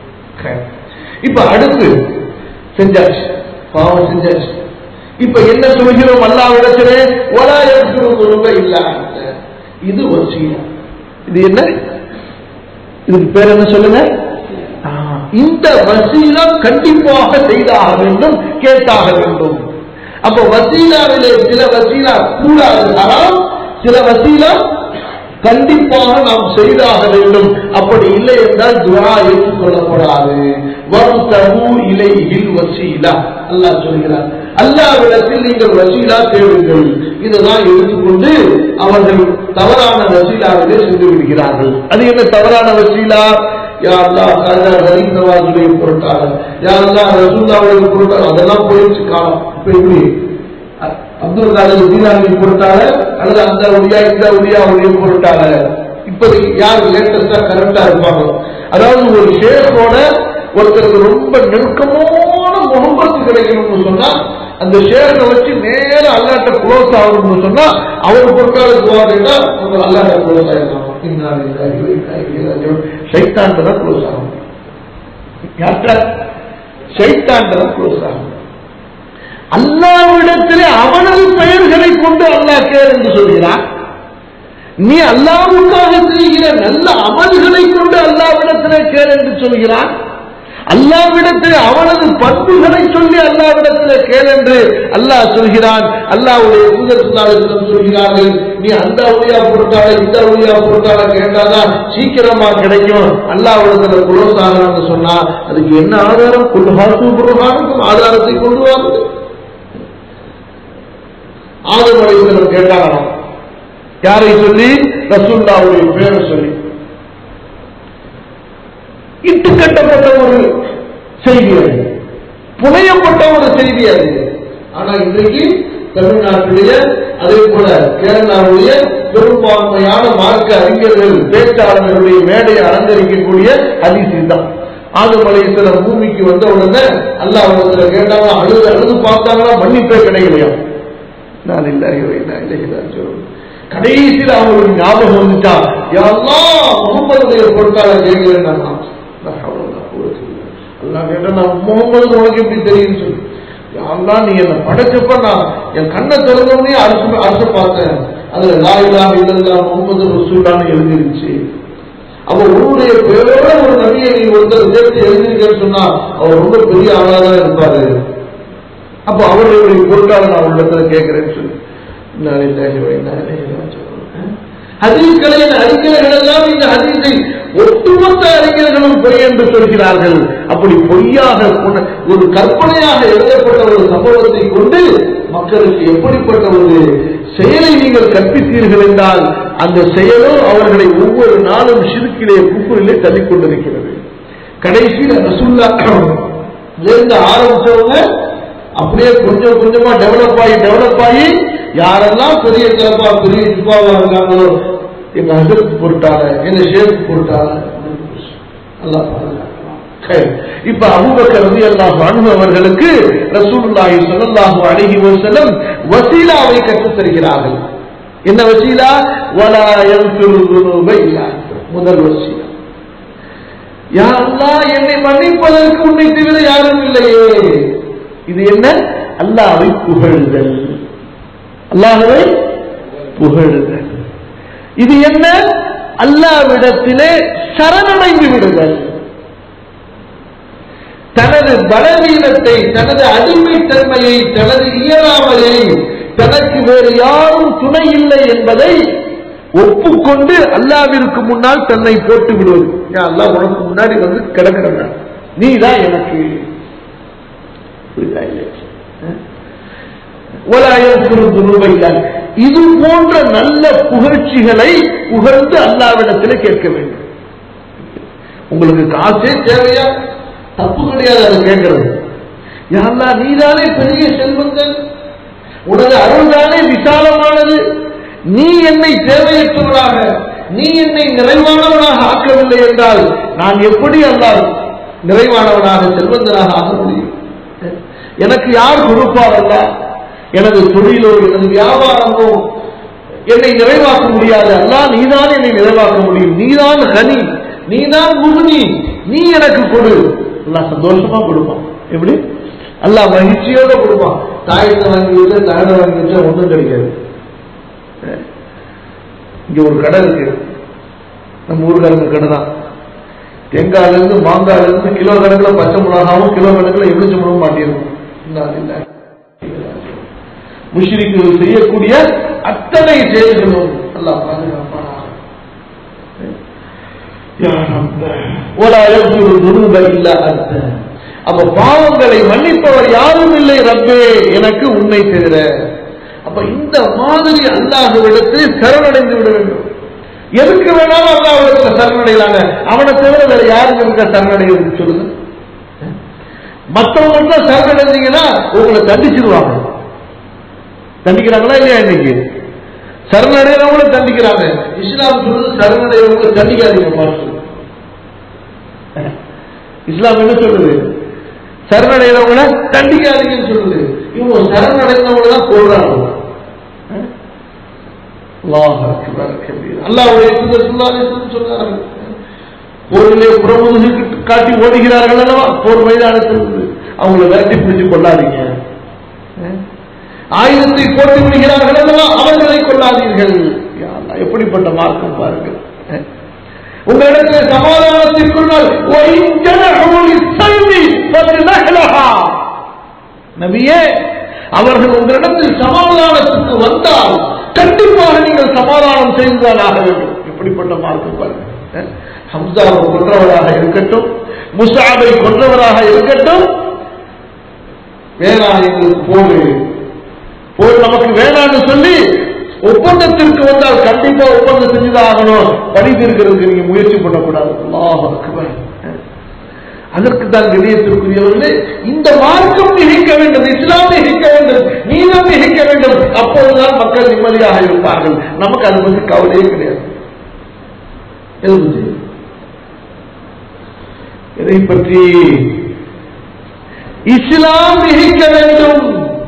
இப்ப அடுத்து செஞ்சாச்சு பாவம் செஞ்சாச்சு இப்ப என்ன சொல்கிறோம் அல்லாவிடத்திலே ஒலா எதிர்ப்பு இல்ல இது வசீலா இது என்ன இதுக்கு பேர் என்ன சொல்லுங்க ஆ, இந்த வசீலா கண்டிப்பாக செய்தாக வேண்டும் கேட்டாக வேண்டும் அப்ப வசீலாவிலே சில வசீலா கூடாது ஆனால் சில வசீலா கண்டிப்பாக நாம் செய்தாக வேண்டும் அப்படி இல்லை என்றால் துவா ஏற்றுக்கொள்ளப்படாது வரும் தகு இலையில் வசீலா அல்லாஹ் சொல்கிறார் அல்லாவிடத்தில் நீங்கள் வசீலா தேடுங்கள் இதுதான் எடுத்துக்கொண்டு அவர்கள் தவறான வசீலாவிலே சென்று விடுகிறார்கள் அது என்ன தவறான வசீலா யா அல்லாஹ் காஜா கரீம் நவாஜுடைய பொருட்டாக யா அல்லாஹ் ரசூல்லாவுடைய பொருட்டாக அதெல்லாம் போயிடுச்சு காலம் இப்ப எப்படி அ- அப்துல் காதர் ஜீலானி பொருட்டாக அல்லது அந்த ஒளியா இந்த ஒளியாவுடைய பொருட்டாக இப்போதைக்கு யார் லேட்டஸ்டா கரெக்டா இருப்பாங்க அதாவது ஒரு ஷேரோட ஒருத்தருக்கு ரொம்ப நெருக்கமான முகம்பத்து கிடைக்கணும்னு சொன்னா அந்த ஷேரை வச்சு நேர அல்லாட்ட க்ளோஸ் ஆகணும்னு சொன்னா அவர் பொருட்கால துவா கேட்டா உங்க அல்லாட்ட க்ளோஸ் ஆயிருக்காங்க சைத்தான் தான் க்ளோஸ் ஆகும் யார்கிட்ட சைத்தான் தான் க்ளோஸ் ஆகும் அல்லாவிடத்திலே அவனது பெயர்களை கொண்டு அல்லாஹ் கேள் என்று சொல்கிறான் நீ அல்லாவுக்காக செய்கிற நல்ல அமல்களை கொண்டு அல்லாவிடத்திலே கேள் என்று சொல்கிறான் அல்லாவிடத்திலே அவனது பண்புகளை சொல்லி அல்லாவிடத்திலே கேள் என்று அல்லாஹ் சொல்கிறான் அல்லாவுடைய தூதத்தினாலும் சொல்கிறார்கள் நீ அந்த ஒளியா பொருட்டால இந்த ஒளியா பொருட்டால கேட்டாதான் சீக்கிரமா கிடைக்கும் அல்லாவிடத்துல குலோஸ் ஆகணும்னு சொன்னா அதுக்கு என்ன ஆதாரம் கொண்டு ஹாசு புருகானுக்கும் ஆதாரத்தை கொண்டு வாருங்கள் ஆதம் அலைஹிஸ்ஸலாம் கேட்டாங்களாம் யாரை சொல்லி ரசூல்லாவுடைய பேரை சொல்லி இட்டு கட்டப்பட்ட ஒரு செய்தி அது புனையப்பட்ட ஒரு செய்தி அது ஆனா இன்றைக்கு தமிழ்நாட்டுடைய அதே போல கேரளாவுடைய பெரும்பான்மையான மார்க்க அறிஞர்கள் பேச்சாளர்களுடைய மேடையை அலங்கரிக்கக்கூடிய ஹதீஸ் தான் ஆதம் அலைஹிஸ்ஸலாம் பூமிக்கு வந்த உடனே அல்லாஹ் அவரத்துல கேட்டாங்க அழுது அழுது பார்த்தாங்களா மன்னிப்பே கிடைக்கலையா நான் இல்லை கடைசியில் அவங்களுக்கு ஞாபகம் வந்துட்டா யாரெல்லாம் முகமதுடைய பொருட்கால கேட்கிறேன் அல்லாஹ் கேட்டா நான் முகமது உனக்கு எப்படி தெரியும் சொல்லி யாரெல்லாம் நீ என்ன படைச்சப்ப நான் என் கண்ணை திறந்தவனே அரசு அரசு பார்த்தேன் அதுல லாயிலா இல்லல்லா முகமது ரசூலான்னு எழுதிருச்சு அப்ப உன்னுடைய பேரோட ஒரு நபியை நீ ஒருத்தர் சேர்த்து எழுதிருக்கேன்னு சொன்னா அவர் ரொம்ப பெரிய ஆளா தான் இருப்பாரு அப்ப அவர்களுடைய பொருட்கால நான் உள்ளத்துல கேட்கிறேன்னு சொல்லி இன்னா லில்லாஹி வ இன்னா இலைஹி ராஜிஊன். ஹதீஸ்களின் அறிஞர்கள் எல்லாம் இந்த ஹதீஸை ஒட்டுமொத்த அறிஞர்களும் பொய் என்று சொல்கிறார்கள் அப்படி பொய்யாக கொண்ட- ஒரு கற்பனையாக எழுதப்பட்ட ஒரு சம்பவத்தை கொண்டு மக்களுக்கு எப்படிப்பட்ட ஒரு செயலை நீங்கள் கற்பித்தீர்கள் என்றால் அந்த செயலும் அவர்களை ஒவ்வொரு நாளும் சிறுக்கிலே குப்புரிலே தள்ளிக் கொண்டிருக்கிறது கடைசியில் ரசுல்லா இருந்து ஆரம்பிச்சவங்க அப்படியே கொஞ்சம் கொஞ்சமா டெவலப் ஆகி டெவலப் ஆகி யாரெல்லாம் பெரிய சிறப்பா பெரிய சிப்பாவா இருக்காங்களோ எங்க ஹசரத் பொருட்டால எங்க ஷேக் பொருட்டால அல்லாஹ் பாதுகாக்கலாம். சரி. இப்ப அபூபக்கர் ரலியல்லாஹு அன்ஹு அவர்களுக்கு ரசூலுல்லாஹி ஸல்லல்லாஹு அலைஹி வஸல்லம் வசீலாவை கற்றுத் தருகிறார்கள் என்ன வசீலா வலா யன்ஃபிரு ذُنُوبَ இல்லா அன்த. முதல் வசீலா யா அல்லாஹ் என்னை மன்னிப்பதற்கு உன்னை தவிர யாரும் இல்லையே இது என்ன அல்லாஹ்வை புகழுதல் அல்லாஹ்வை புகழுதல் இது என்ன அல்லாவிடத்திலே சரணடைந்து விடுதல் தனது பலவீனத்தை தனது அடிமைத்தன்மையை தனது இயலாமையை தனக்கு வேறு யாரும் துணை இல்லை என்பதை ஒப்புக்கொண்டு அல்லாவிற்கு முன்னால் தன்னை போட்டு விடுவது யா அல்லாஹ் உனக்கு முன்னாடி வந்து கிடக்கிறேன் நீ தான் எனக்கு புரியுதா இல்லையா? அஹ்? ولا يذكر الذنوب إلا أنت. இது போன்ற நல்ல புகழ்ச்சிகளை புகழ்ந்து அல்லாவிடத்தில் கேட்க வேண்டும் உங்களுக்கு காசே தேவையா தப்பு கிடையாது அதை கேட்கறது யாரா நீதானே பெரிய செல்வந்தன் உனது அருள்தானே விசாலமானது நீ என்னை தேவையற்றவனாக நீ என்னை நிறைவானவனாக ஆக்கவில்லை என்றால் நான் எப்படி அல்லாஹ் நிறைவானவனாக செல்வந்தனாக ஆக முடியும் எனக்கு யார் கொடுப்பார் அல்லாஹ் எனது தொழிலோ எனது வியாபாரமோ என்னை நிறைவாக்க முடியாது அல்லாஹ் நீதான் என்னை நிறைவாக்க முடியும் நீதான் ஹனி நீதான் முகுனி நீ எனக்கு கொடு அல்லாஹ் சந்தோஷமா கொடுப்பான் எப்படி அல்லாஹ் மகிழ்ச்சியோட கொடுப்பான் தாயத்தை வாங்கி வச்சா தகடை வாங்கி வச்சா ஒன்றும் கிடைக்காது இங்க ஒரு கடை இருக்கு நம்ம ஊருக்காரங்க கடை தான் தேங்காயில இருந்து மாங்காயில இருந்து கிலோ கணக்குல பச்சை மிளகாவும் கிலோ கணக்குல எலுமிச்சை மிளகும் மாட்டியிருக்கும் இன்னா லில்லாஹி முஷ்ரிக்குகள் செய்யக்கூடிய அத்தனை செயல்களும் அல்லாஹ் பாதுகாப்பானாக ولا يغفر الذنوب الا انت அப்ப பாவங்களை மன்னிப்பவர் யாரும் இல்லை ரப்பே எனக்கு உன்னை தவிர அப்ப இந்த மாதிரி அல்லாஹ்விடத்தில் சரணடைந்து விட வேண்டும் எதுக்கு வேணாலும் அல்லாஹ்விடத்தில் சரணடையலாங்க அவனை தவிர வேற யாருக்கு இருக்க சரணடைகிறது சொல்லுங்க மற்றவங்க சரணடைந்தீங்கன்னா உங்களை தண்டிச்சிருவாங்க தண்டிக்கிறாங்களா இல்லையா இன்னைக்கு சரணடைகிறவங்கள தண்டிக்கிறாங்க இஸ்லாம் சொல்றது சரணடைகிறவங்கள தண்டிக்காதீங்க மாஸ்டர் இஸ்லாம் என்ன சொல்லுது சரணடைகிறவங்கள தண்டிக்காதீங்கன்னு சொல்லுது இவங்க சரணடைந்தவங்கள தான் கொள்றாங்க அல்லாஹ் அக்பர் கபீர். அல்லாஹ்வுடைய தூதர் ஸல்லல்லாஹு அலைஹி வஸல்லம் சொன்னார்கள் போரிலே புறமுதுகு காட்டி ஓடுகிறார்கள் அல்லவா போர் மைதானத்தில் இருந்து. அவங்களை விரட்டி பிடிச்சு கொள்ளாதீங்க ஆயுதத்தை போட்டு விடுகிறார்கள் அல்லவா அவர்களை கொள்ளாதீர்கள் யா அல்லாஹ், எப்படிப்பட்ட மார்க்கம் பாருங்கள் அஹ். உங்களிடத்தில் சமாதானத்திற்குள்ளால் நபியே அவர்கள் உங்களிடத்தில் சமாதானத்துக்கு வந்தால் கண்டிப்பாக நீங்கள் சமாதானம் செய்துதான் ஆக வேண்டும் எப்படிப்பட்ட மார்க்கம் பாருங்கள் அஹ். ஹம்சாவை கொன்றவராக இருக்கட்டும் முசாபை கொன்றவராக இருக்கட்டும் வேணாம் எங்களுக்கு போடு போர் நமக்கு வேணாம்னு சொல்லி ஒப்பந்தத்திற்கு வந்தால் கண்டிப்பா ஒப்பந்தம் செஞ்சுதான் ஆகணும் பணி தீர்க்கிறதுக்கு நீங்க முயற்சி பண்ணக்கூடாது அல்லாஹ் அக்பர். அதற்கு தான் கணியத்திற்குரியவர்களே இந்த மார்க்கம் மிகைக்க வேண்டும் இஸ்லாம் மிகைக்க வேண்டும் நீதம் மிகைக்க வேண்டும் அப்போதுதான் மக்கள் நிம்மதியாக இருப்பார்கள் நமக்கு அதை பற்றி கவலையே கிடையாது எதை பற்றி? எதை பற்றி இஸ்லாம் மிகைக்க வேண்டும்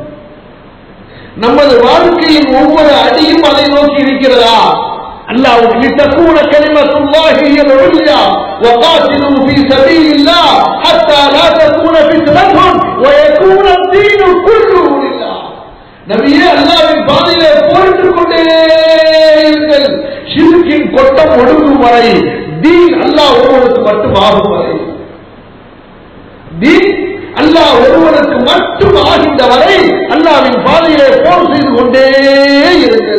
நமது வாழ்க்கையின் ஒவ்வொரு அடியும் அதை நோக்கி இருக்கிறதா அல்லாஹ்வுக்கு لتكون كلمة الله هي العليا وقاتلوا في سبيل الله حتى لا تكون فتنة ويكون الدين كله لله நபியே அல்லாவின் பாதையிலே போரிட்டுக் கொண்டே இருங்கள் ஷிர்கின் கொட்டம் ஒடுங்கும் வரை தீன் அல்லாஹ் ஒருவனுக்கு மட்டும் ஆகும் வரை தீன் அல்லாஹ் ஒருவனுக்கு மட்டும் ஆகின்ற வரை அல்லாவின் பாதையிலே போர் செய்து கொண்டே இருங்கள்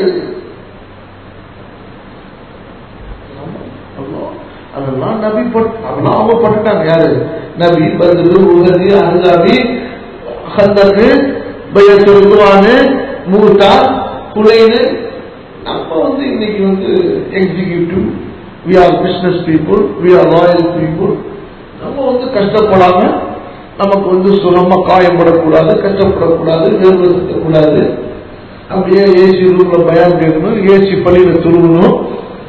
அதெல்லாம் நபி பட்- அதெல்லாம் அவங்க பட்டுட்டாங்க யாரு நபி பந்து உகதி அன்சாபி ஹந்தக்கு பயத்துருவானு மூத்தா குலைனு நம்ம வந்து இன்னைக்கு வந்து executive we are business people we are loyal people நம்ம வந்து கஷ்டப்படாம நமக்கு வந்து சுலமா காயப்படக்கூடாது கஷ்டப்படக்கூடாது வேர்வெடுக்கக்கூடாது அப்படியே ஏசி ரூம்ல பயம் கேட்கணும் ஏசி பள்ளியில துருவணும்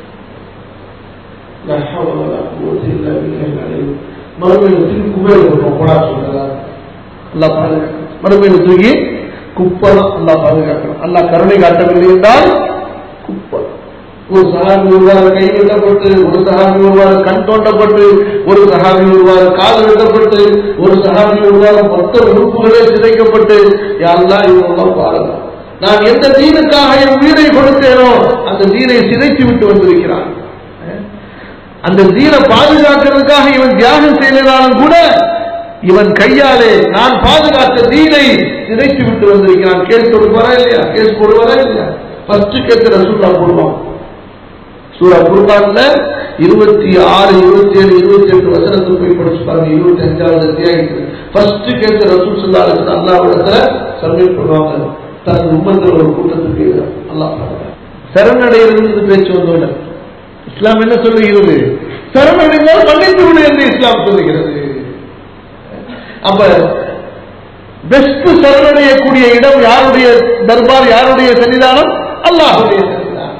மறுமையில தூக்கி குபேர போடா சொல்றாரு அல்லா பாதுகாக்கணும் மறுமையில தூக்கி குப்பை தான் அல்லா பாதுகாக்கணும் அல்லா கருணை காட்டவில்லை என்றால் குப்பை ஒரு சகாபி ஒருவாறு கை வெட்டப்பட்டு ஒரு சகாபி ஒருவாறு கண் தோண்டப்பட்டு ஒரு சகாபி ஒருவாறு கால் வெட்டப்பட்டு ஒரு சகாபி ஒருவாறு மொத்த உறுப்புகளே சிதைக்கப்பட்டு யாரெல்லாம் இவங்கெல்லாம் பாருங்க நான் எந்த தீனுக்காக என் உயிரை கொடுத்தேனோ அந்த தீனை சிதைத்து விட்டு வந்திருக்கிறான் அந்த தீனை பாதுகாக்கிறதுக்காக இவன் தியாகம் செய்ததாலும் கூட இவன் கையாலே நான் பாதுகாத்த தீனை சிதைத்து விட்டு வந்திருக்கிறான் கேஸ் கொடுப்பாரா இல்லையா கேஸ் போடுவாரா இல்லையா ஃபர்ஸ்ட் கேஸ் ரசூல்லா போடுவான் சூரா குர்பான்ல இருபத்தி ஆறு இருபத்தி ஏழு இருபத்தி எட்டு வசனத்தை போய் படிச்சு பாருங்க இருபத்தி அஞ்சாவது அத்தியாயத்துக்கு ஃபர்ஸ்ட் கேஸ் ரசூல் சொல்லா அல்லாவிடத்துல சப்மிட் பண்ணுவாங்க தனது உம்மத்தில் ஒரு கூட்டத்துக்கு அல்லாஹ் பாருங்க சரணடைகிறது பேச்சு வந்தோட இஸ்லாம் என்ன சொல்லுகிறது சரணடைந்தால் மன்னித்து விடு என்று இஸ்லாம் சொல்லுகிறது அப்ப பெஸ்ட் சரணடையக்கூடிய இடம் யாருடைய தர்பார் யாருடைய சன்னிதானம் அல்லாஹுடைய சன்னிதானம்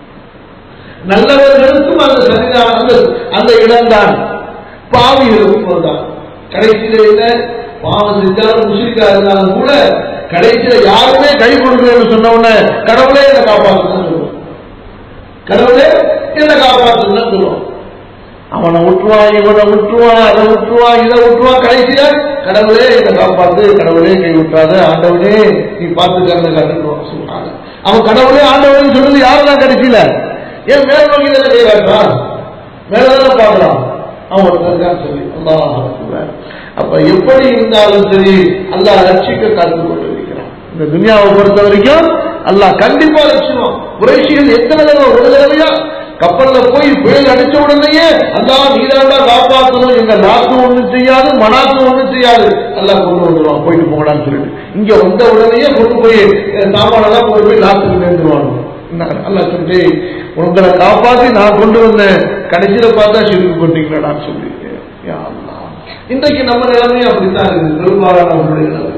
நல்லவர்களுக்கும் அந்த சன்னிதானம் அந்த அந்த இடம்தான் பாவிகளுக்கும் அதுதான் கடைசியில என்ன பாவம் செஞ்சாலும் முஷிரிக்கா இருந்தாலும் கூட கடைசியில யாருமே கை கொடுக்கலன்னு சொன்ன உடனே கடவுளே என்னை காப்பாற்றுதான் சொல்லுவோம் கடவுளே என்ன காப்பாற்றுன்னு சொல்லுவோம் அவனை விட்டுருவான் இவனை விட்டுருவான் அதை விட்டுருவான் இதை விட்டுருவான் கடைசியில கடவுளே என்னை காப்பாத்து கடவுளே கை விட்டாத ஆண்டவனே நீ பார்த்துக்காரன்னு காட்டுவான் சொல்றாங்க அவன் கடவுளே ஆண்டவன் சொல்றது யாருதான் கடைசியில ஏன் மேல் நோக்கி தானே கை காட்டுறான் மேலதானே பார்க்கலாம் அவன் ஒருத்தர் சொல்லி அல்லாஹ் அக்பர். அப்ப எப்படி இருந்தாலும் சரி அல்லாஹ் ரட்சிக்க காத்து கொண்டிருக்கிறான் இந்த துனியாவை பொறுத்த வரைக்கும் அல்லாஹ் கண்டிப்பா ரட்சிடுவான் குறைஷிகள் எத்தனை தடவை ஒரு தடவையா கப்பல்ல போய் புயல் அடிச்ச உடனேயே அல்லா நீதாண்டா காப்பாற்றணும் எங்க நாக்கு ஒண்ணும் செய்யாது மனாக்கு ஒண்ணும் செய்யாது எல்லாம் கொண்டு வந்துருவான் போயிட்டு போங்கடான்னு சொல்லிட்டு இங்க வந்த உடனேயே கொண்டு போய் அஹ், சாமானெல்லாம் கொண்டு போய் நாட்டுக்கு நேர்ந்துருவாங்க அல்ல சொல்லி உங்களை காப்பாத்தி நான் கொண்டு வந்தேன் கடைசியில பார்த்தா சிறுக்கு பண்ணீங்களாடான்னு சொல்லி யா அல்லாஹ். இன்றைக்கு நம்ம நிலைமையும் அப்படித்தான் இருக்குது பெரும்பாலானவர்களுடைய நிலைமை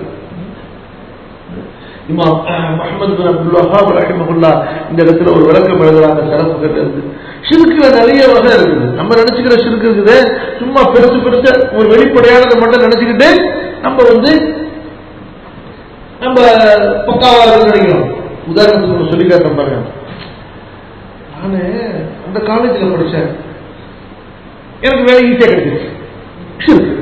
இமாம் அஹ், முஹம்மது பின் அப்துல் வஹாப் ரஹிமஹுல்லா இந்த இடத்துல ஒரு விளக்கம் எழுதுறாங்க சிறப்புகள் இருந்து சிறுக்குல நிறைய வகை இருக்குது நம்ம நினைச்சுக்கிற சிறுக்கு இருக்குது சும்மா பெருசு பெருசு ஒரு வெளிப்படையானதை மட்டும் நினைச்சுக்கிட்டு நம்ம வந்து நம்ம பக்காவா இருக்குன்னு நினைக்கிறோம் உதாரணத்துக்கு ஒன்று சொல்லி காட்டுறேன் பாருங்க நானு அந்த காலேஜில் படிச்சேன் எனக்கு வேலை ஈஸியா கிடைச்சிருச்சு சிறுக்கு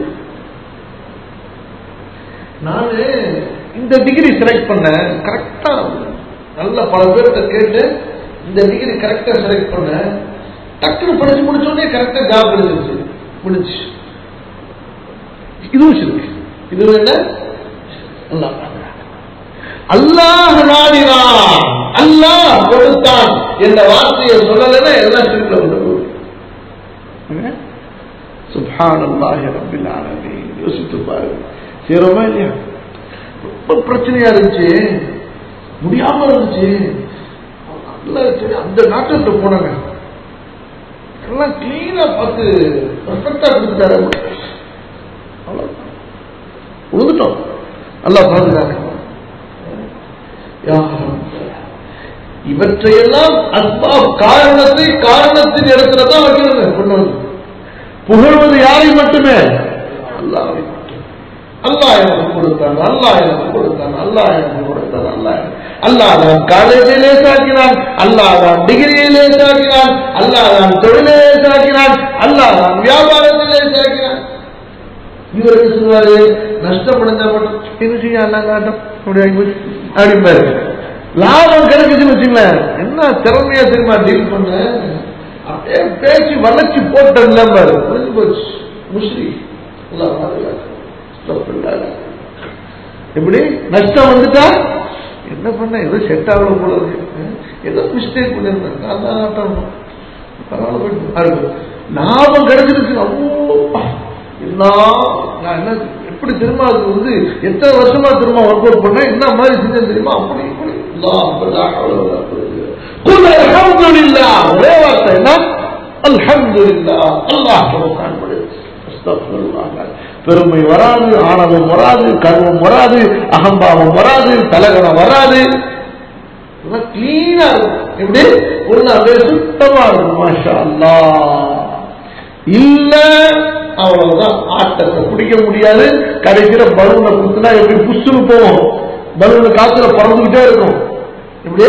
நானு இந்த டிகிரி செலக்ட் பண்ணேன் கரெக்டா நல்ல பல பேர்கிட்ட கேட்டு இந்த டிகிரி கரெக்டா செலக்ட் பண்ணேன் டக்குனு படிச்சு முடிச்ச உடனே கரெக்டா ஜாப் கிடைச்சிருச்சு முடிச்சு இதுவும் சிறுக்கு இதுவும் என்ன அல்லாஹ் அல்லாஹ் நாடினான் அல்லாஹ் கொடுத்தான் என்ற வார்த்தையை சொல்லலைன்னா எல்லாம் சிறுக்குல வந்து சுப்ஹான் அல்லாஹி ரப்பில் ஆலமீன் யோசித்து பாருங்க செய்யறோமா இல்லையா ரொம்ப பிரச்சனையா இருந்துச்சு முடியாம இருந்துச்சு நல்லா சரி, அந்த நாட்டுக்கு போனாங்க எல்லாம் கிளீனா பார்த்து பர்ஃபெக்டா கொடுத்துட்டாரு அவ்வளவுதான். உழுதுட்டோம் நல்லா பாதுகாக்க இவற்றையெல்லாம் அஸ்பாப் காரணத்தை காரணத்தின் இடத்துல தான் வைக்கிறது கொண்டு வந்து புகழ்வது யாரை மட்டுமே அல்லாவை மட்டுமே அல்லாஹ் எனக்கு கொடுத்தான் அல்லாஹ் எனக்கு கொடுத்தான் அல்லாஹ் எனக்கு கொடுத்தான் அல்லாஹ் அல்லாஹ் தான் காலேஜை லேசாக்கினான் அல்லாஹ் தான் டிகிரியை லேசாக்கினான் அல்லாஹ் தான் தொழிலை லேசாக்கினான் அல்லாஹ் தான் வியாபாரத்தை லேசாக்கினான் இவர் என்ன சொல்லுவாரு நஷ்டப்படைஞ்சா மட்டும் என்ன செய்ய அல்லா காட்டும் அப்படி ஆகி போச்சு அப்படிம்பாரு லாபம் கிடைக்குதுன்னு வச்சுங்களேன் என்ன திறமையா தெரியுமா டீல் பண்ண அப்படியே பேச்சு வளர்ச்சி போட்டேன்ல பாரு முடிஞ்சு போச்சு முஸ்லி அல்லாஹ் பாதுகாக்கணும். அஸ்தக்ஃபிருல்லாஹ். எப்படி நஷ்டம் வந்துட்டா என்ன பண்ண ஏதோ செட் ஆகல போல இருக்கு அஹ், ஏதோ மிஸ்டேக் பண்ணிருந்தேன் நான் தான் ஆட்டம் பரவாயில்ல போயிட்டு அடுத்து. லாபம் கிடைச்சிருச்சு அவ்வளோ என்ன நான் என்ன எப்படி திரும்ப அது வந்து எத்தனை வருஷமா திரும்ப ஒர்க் அவுட் பண்ண என்ன மாதிரி செஞ்சேன் தெரியுமா அப்படி இப்படி அல்லாஹ் அக்பர், அவ்வளவு அக்பர். குல் அல்ஹம்துலில்லாஹ். ஒரே வார்த்தை என்ன அல்ஹம்துலில்லாஹ் அல்லாஹ் கொடுத்தான் படு. அஸ்தக்ஃபிருல்லாஹ். பெருமை வராது ஆணவம் வராது கர்வம் வராது அகம்பாவம் வராது தலகணம் வராது கிளீனா இருக்கும் எப்படி உள்ள அப்படியே சுத்தமா இருக்கும் மாஷா அல்லாஹ் இல்ல அவ்வளவுதான் ஆட்டத்தை பிடிக்க முடியாது கடைசியில பலூனை குத்துனா எப்படி புஷ்னு போவோம் பலூன் காத்துல பறந்துகிட்டே இருக்கும் எப்படி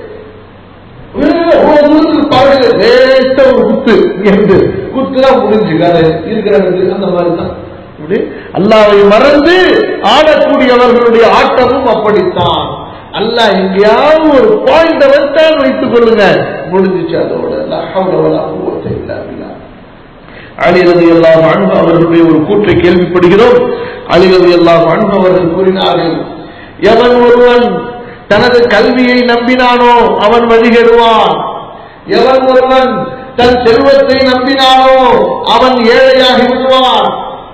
அவ்வளவு தூரத்துக்கு பாருங்க வேஸ்டா ஒரு குத்து இங்க இருந்து குத்துதான் முடிஞ்சு கதை இருக்கிற இடத்துக்கு அந்த மாதிரி தான் இப்படி அல்லாவை மறந்து ஆடக்கூடியவர்களுடைய ஆட்டமும் அப்படித்தான் அல்லாஹ் எங்கேயாவது ஒரு பாயிண்ட வச்சான் வைத்துக் கொள்ளுங்க முடிஞ்சிச்சு அதோட லா ஹவ்ல வலா குவத்த இல்லா பில்லாஹ். அலி ரலியல்லாஹு அன்ஹு அவர்களுடைய ஒரு கூற்றை கேள்விப்படுகிறோம் அலி ரலியல்லாஹு அன்ஹு அவர்கள் கூறினார்கள் எவன் ஒருவன் தனது கல்வியை நம்பினானோ அவன் வழிகெடுவான் எவன் ஒருவன் தன் செல்வத்தை நம்பினானோ அவன் ஏழையாகி விடுவான்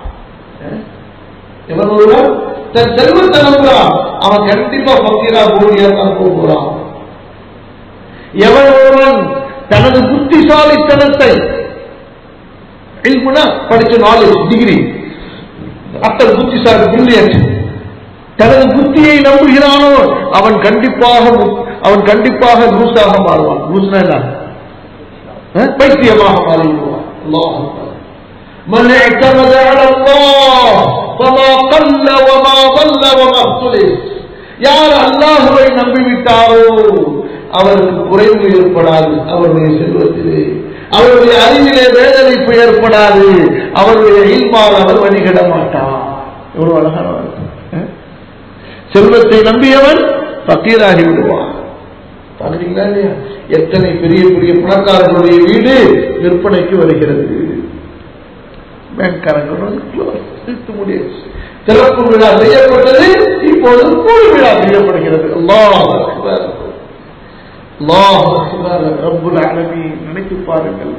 எவன் ஒருவன் தன் செல்வத்தை நம்புறான் அவன் கண்டிப்பா பக்கீரா பூரியா தான் போகிறான் எவன் ஒருவன் தனது புத்திசாலித்தனத்தை இல்முனா படிச்ச நாலேஜ் டிகிரி அத்தல் புத்திசாலி பிரில்லியன்ட் தனது புத்தியை நம்புகிறானோ அவன் கண்டிப்பாக மு- அவன் கண்டிப்பாக லூசாக மாறுவான் லூஸ்னா என்ன அஹ்? பைத்தியமாக மாறிவிடுவான் அல்லாஹ் அக்பர். من اعتمد على الله فما قل وما ضل وما اختلف யார் அல்லாஹுவை நம்பிவிட்டாரோ அவருக்கு குறைவு ஏற்படாது அவருடைய செல்வத்திலே அவருடைய அறிவிலே வேதனைப்பு ஏற்படாது அவருடைய இல்மால் அவர் வழிகிட மாட்டார் எவ்வளவு அழகான வார்த்தை. அஹ்? செல்வத்தை நம்பியவன் பக்கீராகி விடுவான் பாக்குறீங்களா இல்லையா எத்தனை பெரிய பெரிய பணக்காரர்களுடைய வீடு விற்பனைக்கு வருகிறது பேங்க்காரங்க இழுத்து முடியாது திறப்பு விழா செய்யப்பட்டது இப்போது கூலி விழா செய்யப்படுகிறது அல்லாஹ் அக்பர். அல்லாஹ் அக்பர் ரப்புல் ஆலமீன் நினைத்து பாருங்கள்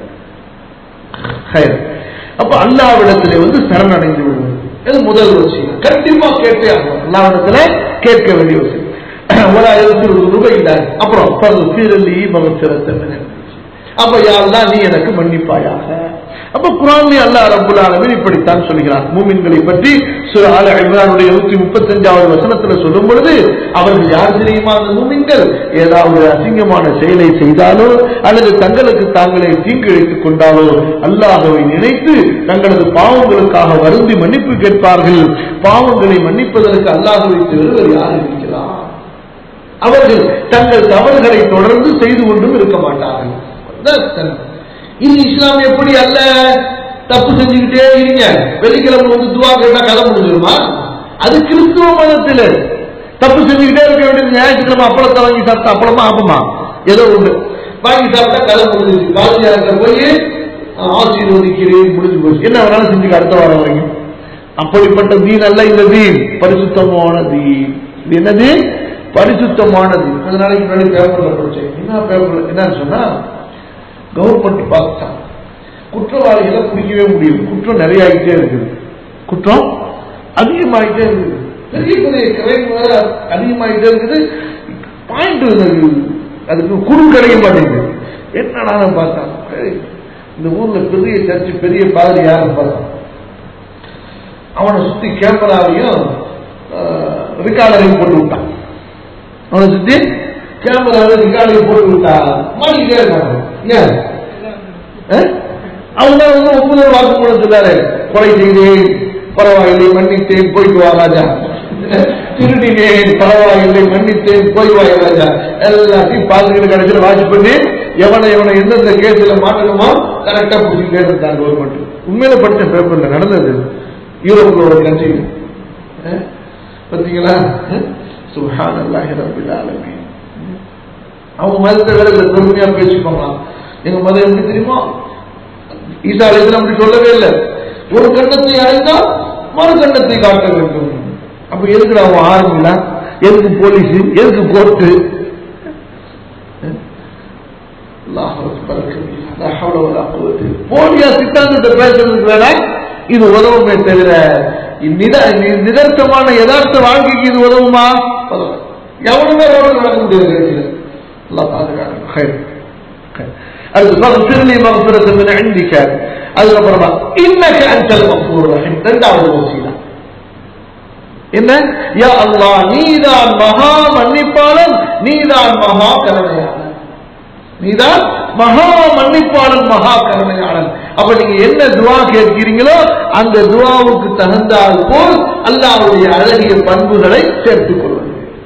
ஹைர். அப்ப அல்லாவிடத்திலே வந்து சரணடைந்து விடுவது இது முதல் விஷயம் கண்டிப்பா கேட்டே ஆகணும் அல்லாவிடத்துல கேட்க வேண்டிய விஷயம் ஒரு ஆயிரத்தி ரூபாய் இல்ல அப்புறம் சீரல்லி மகசிரத்தை அப்ப யாரெல்லாம் நீ எனக்கு மன்னிப்பாயாக அப்ப குரான்ல அல்லாஹ் ரப்புல் ஆலமீன் இப்படித்தான் சொல்கிறார் மூமின்களை பற்றி சூரா ஆல இம்ரானுடைய நூத்தி முப்பத்தஞ்சாவது வசனத்துல சொல்லும் பொழுது அவர்கள் யார் தெரியுமா அந்த மூமின்கள் ஏதாவது அசிங்கமான செயலை செய்தாலோ அல்லது தங்களுக்கு தாங்களே தீங்கு இழைத்துக் கொண்டாலோ அல்லாஹவை நினைத்து தங்களது பாவங்களுக்காக வருந்தி மன்னிப்பு கேட்பார்கள் பாவங்களை மன்னிப்பதற்கு அல்லாஹவை தவிர யார் இருக்கிறார் அவர்கள் தங்கள் தவறுகளை தொடர்ந்து செய்து கொண்டும் இருக்க மாட்டார்கள் அதான் தன்மை. இது இஸ்லாம் எப்படி அல்ல தப்பு செஞ்சுக்கிட்டே இருங்க வெள்ளிக்கிழமை வந்து துவா கேட்டா கதை முடிஞ்சிருமா அது கிறிஸ்துவ மதத்தில் தப்பு செஞ்சுக்கிட்டே இருக்க வேண்டியது ஞாயிற்றுக்கிழமை அப்பளத்தை வாங்கி சாப்பிட்டா அப்பளமா ஆப்பமா ஏதோ ஒண்ணு வாங்கி சாப்பிட்டா கதை முடிஞ்சிருச்சு பாதியார்கிட்ட போய் ஆசீர்வதிக்கிறேன் முடிஞ்சு போச்சு என்ன வேணாலும் செஞ்சுக்க அடுத்த வாரம் வரைக்கும் அப்படிப்பட்ட தீன் அல்ல இந்த தீன் பரிசுத்தமான தீன் இது என்னது பரிசுத்தமான தீன் கொஞ்ச நாளைக்கு முன்னாடி பேப்பர்ல படிச்சேன் என்ன பேப்பர்ல என்னன்னு சொன்னா கவர்மெண்ட் பார்த்தான் குற்றவாளிகளை பிடிக்கவே முடியும் குற்றம் நிறைய ஆகிட்டே இருக்குது குற்றம் அதிகமாயிட்டே இருக்குது பெரிய பெரிய கிரைம் வேற அதிகமாயிட்டே இருக்குது பாயிண்ட் அதுக்கு குழு கிடைக்க மாட்டேங்குது என்னடா பார்த்தான் ஏய், இந்த ஊர்ல பெரிய சர்ச்சு பெரிய பாதிரி யாருன்னு பார்த்தான் அவனை சுத்தி கேமராவையும் ரிகார்டரையும் போட்டு விட்டான் அவனை சுத்தி கேமராவை ரிகார்டரையும் போட்டு விட்டா மாட்டிக்கிட்டே இருக்காங்க ஏன் அஹ்? அவங்க தான் வந்து ஒப்புதல் வாக்குமூலம் சொன்னாரு கொலை செய்தேன் பரவாயில்லை மன்னித்தேன் போயிட்டு வா ராஜா திருடினேன் பரவாயில்லை மன்னித்தேன் போய் வா ராஜா எல்லாத்தையும் பார்த்துக்கிட்டு கடைசியில் வாட்ச் பண்ணி எவனை எவனை எந்தெந்த கேஸ்ல மாட்டணுமோ கரெக்டா பிடிச்சிக்கிட்டே இருந்தாங்க கவர்மெண்ட் உண்மையில படிச்ச பேப்பர்ல நடந்தது யூரோப்ல ஒரு கண்ட்ரி பார்த்தீங்களா சுஹான் அல்லாஹி ரபில் ஆலமீன் அவங்க மதத்தை வேற இதுல பெருமையா பேசிப்பாங்க எங்க மதம் எப்படி தெரியுமா ஈசா அலைஹிஸ்ஸலாம் அப்படி சொல்லவே இல்லை ஒரு கண்ணத்தை அடைந்தால் மறு கண்ணத்தை காட்ட வேண்டும் அப்ப எதுக்குடா அவன் ஆர்மில எதுக்கு போலீஸ் எதுக்கு கோர்ட்டு போலியா சித்தாந்தத்தை பேசுறதுக்கு வேணா இது உதவுமே தவிர நித- நி- நிதர்சனமான யதார்த்த வாழ்க்கைக்கு இது உதவுமா உதவும். எவனுமே ரோடு நடக்க முடியாது கடைசியில. அல்லாஹ் பாதுகாக்கணும். خير. خير. அடுத்து فاغفر لي مغفرة من عندك அதுக்கப்புறமா இன்னக அன்டல் மஃபூர் ரஹீம் இரண்டாவது வசீலா என்ன யா அல்லாஹ் நீதான் மகா மன்னிப்பாளன் நீதான் மகா கருணையாளன் நீதான் மகா மன்னிப்பாளன் மகா கருணையாளன் அப்ப நீங்க என்ன துவா கேட்கிறீங்களோ அந்த துவாவுக்கு தகுந்தால் போல் அல்லாஹ்வுடைய அழகிய பண்புகளை சேர்த்துக் கொள்வது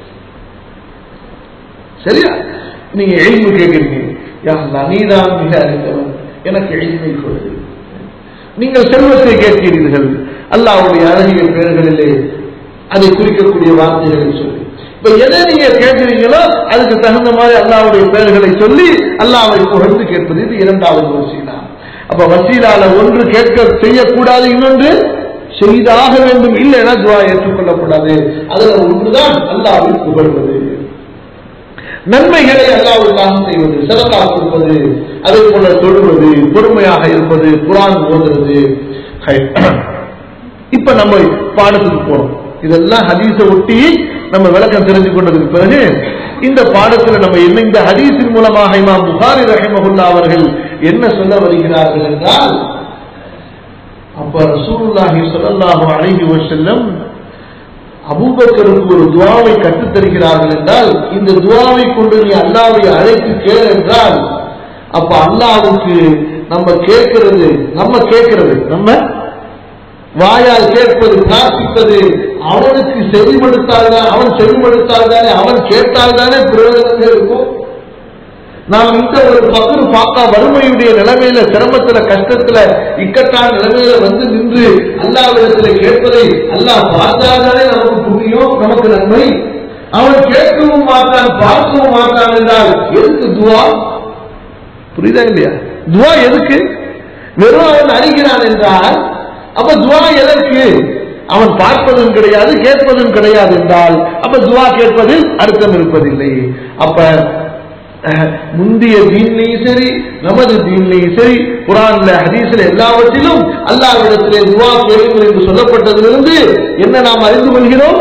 சரியா நீங்க எழிவு கேட்கிறீங்க யா அல்லாஹ் நீதான் மிக அறிந்தவன் எனக்கு எழிமை கொடு நீங்கள் செல்வத்தை கேட்கிறீர்கள் அல்லாஹ்வுடைய அழகிய பெயர்களிலே அதை குறிக்கக்கூடிய வார்த்தைகளை சொல்லி இப்ப எதை நீங்க கேட்கிறீங்களோ அதுக்கு தகுந்த மாதிரி அல்லாஹ்வுடைய பெயர்களை சொல்லி அல்லாஹ்வை புகழ்ந்து கேட்பது இது இரண்டாவது வசீலா அப்ப வசீலால ஒன்று கேட்க செய்யக்கூடாது இன்னொன்று செய்தாக வேண்டும் இல்லைன்னா துவா ஏற்றுக்கொள்ளக்கூடாது அதுல ஒன்றுதான் அல்லாஹ்வை புகழ்வது நன்மைகளை அல்லாவுக்காக செய்வது சதகா கொடுப்பது அதே போல தொழுவது பொறுமையாக இருப்பது குரான் ஓதுறது ஹை. இப்ப நம்ம பாடத்துக்கு போறோம் இதெல்லாம் ஹதீஸை ஒட்டி நம்ம விளக்கம் தெரிஞ்சு கொண்டதுக்கு பிறகு இந்த பாடத்துல நம்ம என்ன இந்த ஹதீஸின் மூலமாக இமாம் புகாரி ரஹிமகுல்லா அவர்கள் என்ன சொல்ல வருகிறார்கள் என்றால் அப்ப ரசூலுல்லாஹி ஸல்லல்லாஹு அலைஹி வஸல்லம் அபூபக்கருக்கு ஒரு துவாவை கற்றுத் தருகிறார்கள் என்றால் இந்த துவாவை கொண்டு நீ அல்லாவை அழைத்து கேள் என்றால் அப்ப அல்லாவுக்கு நம்ம கேட்கிறது நம்ம கேட்கிறது நம்ம வாயால் கேட்பது பிரார்த்திப்பது அவனுக்கு செவிமடுத்தால்தான் அவன் செவிமடுத்தால்தானே அவன் கேட்டால்தானே பிரயோஜனமே இருக்கும் நாம் இந்த ஒரு பக்கரு பார்த்தா வறுமையுடைய நிலைமையில சிரமத்துல கஷ்டத்துல இக்கட்டான நிலைமையில வந்து நின்று அல்லாவிடத்துல கேட்பதை அல்லாஹ் பார்த்தாதானே நமக்கு புரியும் நமக்கு நன்மை அவன் கேட்கவும் மாட்டான் பார்க்கவும் மாட்டான் என்றால் எதுக்கு துவா புரியுதா இல்லையா துவா எதுக்கு வெறும் அவன் அறிகிறான் என்றால் அப்ப துவா எதற்கு அவன் பார்ப்பதும் கிடையாது கேட்பதும் கிடையாது என்றால் அப்ப துவா கேட்பதில் அர்த்தம் இருப்பதில்லை அப்ப அஹ், முந்தைய தீன்லையும் சரி நமது தீன்லையும் சரி குரான்ல ஹதீஸ்ல எல்லாவற்றிலும் அல்லாஹ்விடத்திலே துவா கேளுங்கள் என்று சொல்லப்பட்டதிலிருந்து என்ன நாம் அறிந்து கொள்கிறோம்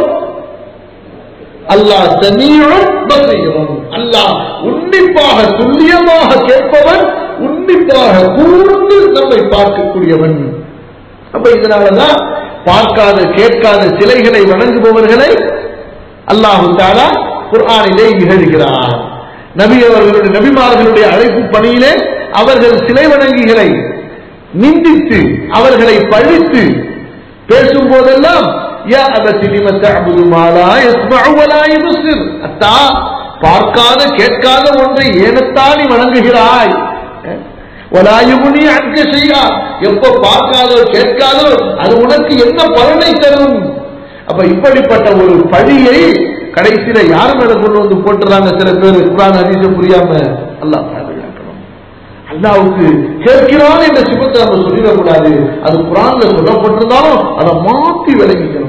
அல்லாஹ் சமீஉன் பசீரும் அல்லாஹ் உன்னிப்பாக துல்லியமாக கேட்பவன் உன்னிப்பாக கூர்ந்து நம்மை பார்க்கக்கூடியவன் அப்ப இதனாலதான் பார்க்காத கேட்காத சிலைகளை வணங்குபவர்களை அல்லாஹு தாலா குர்ஆனிலே இகழ்கிறார் நபி அவர்களுடைய நபிமார்களுடைய அழைப்பு பணியிலே அவர்கள் சிலை வணங்கிகளை நிந்தித்து அவர்களை பழித்து பேசும் போதெல்லாம் யா அபதி லிம தஅபுது மா லா யஸ்மஉ வ லா யுப்சிர் அத்தா பார்க்காத கேட்காத ஒன்றை ஏனத்தா நீ வணங்குகிறாய் வலா யுக்னி அன்க ஷைஆ எப்ப பார்க்காதோ கேட்காதோ அது உனக்கு என்ன பலனை தரும் அப்ப இப்படிப்பட்ட ஒரு பழியை கடைசியில யார் மேல கொண்டு வந்து போட்டுறாங்க சில பேர் குரான் ஹதீஸ புரியாம அல்லாஹ் பாதுகாக்கணும் அல்லாவுக்கு கேட்கிறான் என்ற சிபத்தை நம்ம சொல்லிடக்கூடாது அது குரான்ல சொல்லப்பட்டிருந்தாலும் அதை மாத்தி விளங்கிக்கணும்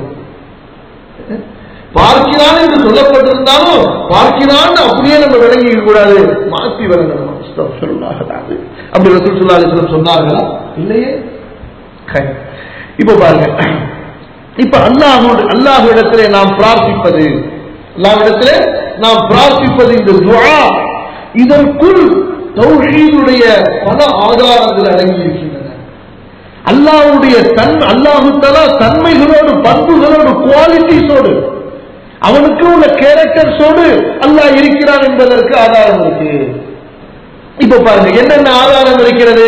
பார்க்கிறான் என்று சொல்லப்பட்டிருந்தாலும் பார்க்கிறான் அப்படியே நம்ம விளங்கிக்க கூடாது மாத்தி விளங்கணும் அஸ்தக்ஃபிருல்லாஹ் அல்லாஹ். அப்படி ரசூல் ஸல்லல்லாஹு அலைஹி வஸல்லம் சொன்னார்களா இல்லையே கை. இப்ப பாருங்க இப்ப அல்லாஹ் அல்லாஹ்விடத்திலே நாம் பிரார்த்திப்பது அல்லாஹ்விடத்திலே நாம் பிரார்த்திப்பது இந்த துஆ இதற்குள் தௌஹீதுடைய பல ஆதாரங்கள் அடங்கி இருக்கின்றன அல்லாஹ்வுடைய தன் அல்லாஹு தஆலா தன்மைகளோடு பண்புகளோடு குவாலிட்டிஸோடு அவனுக்கு உள்ள கேரக்டர்ஸோடு அல்லாஹ் இருக்கிறான் என்பதற்கு ஆதாரம் இருக்கு இப்ப பாருங்க என்னென்ன ஆதாரம் இருக்கிறது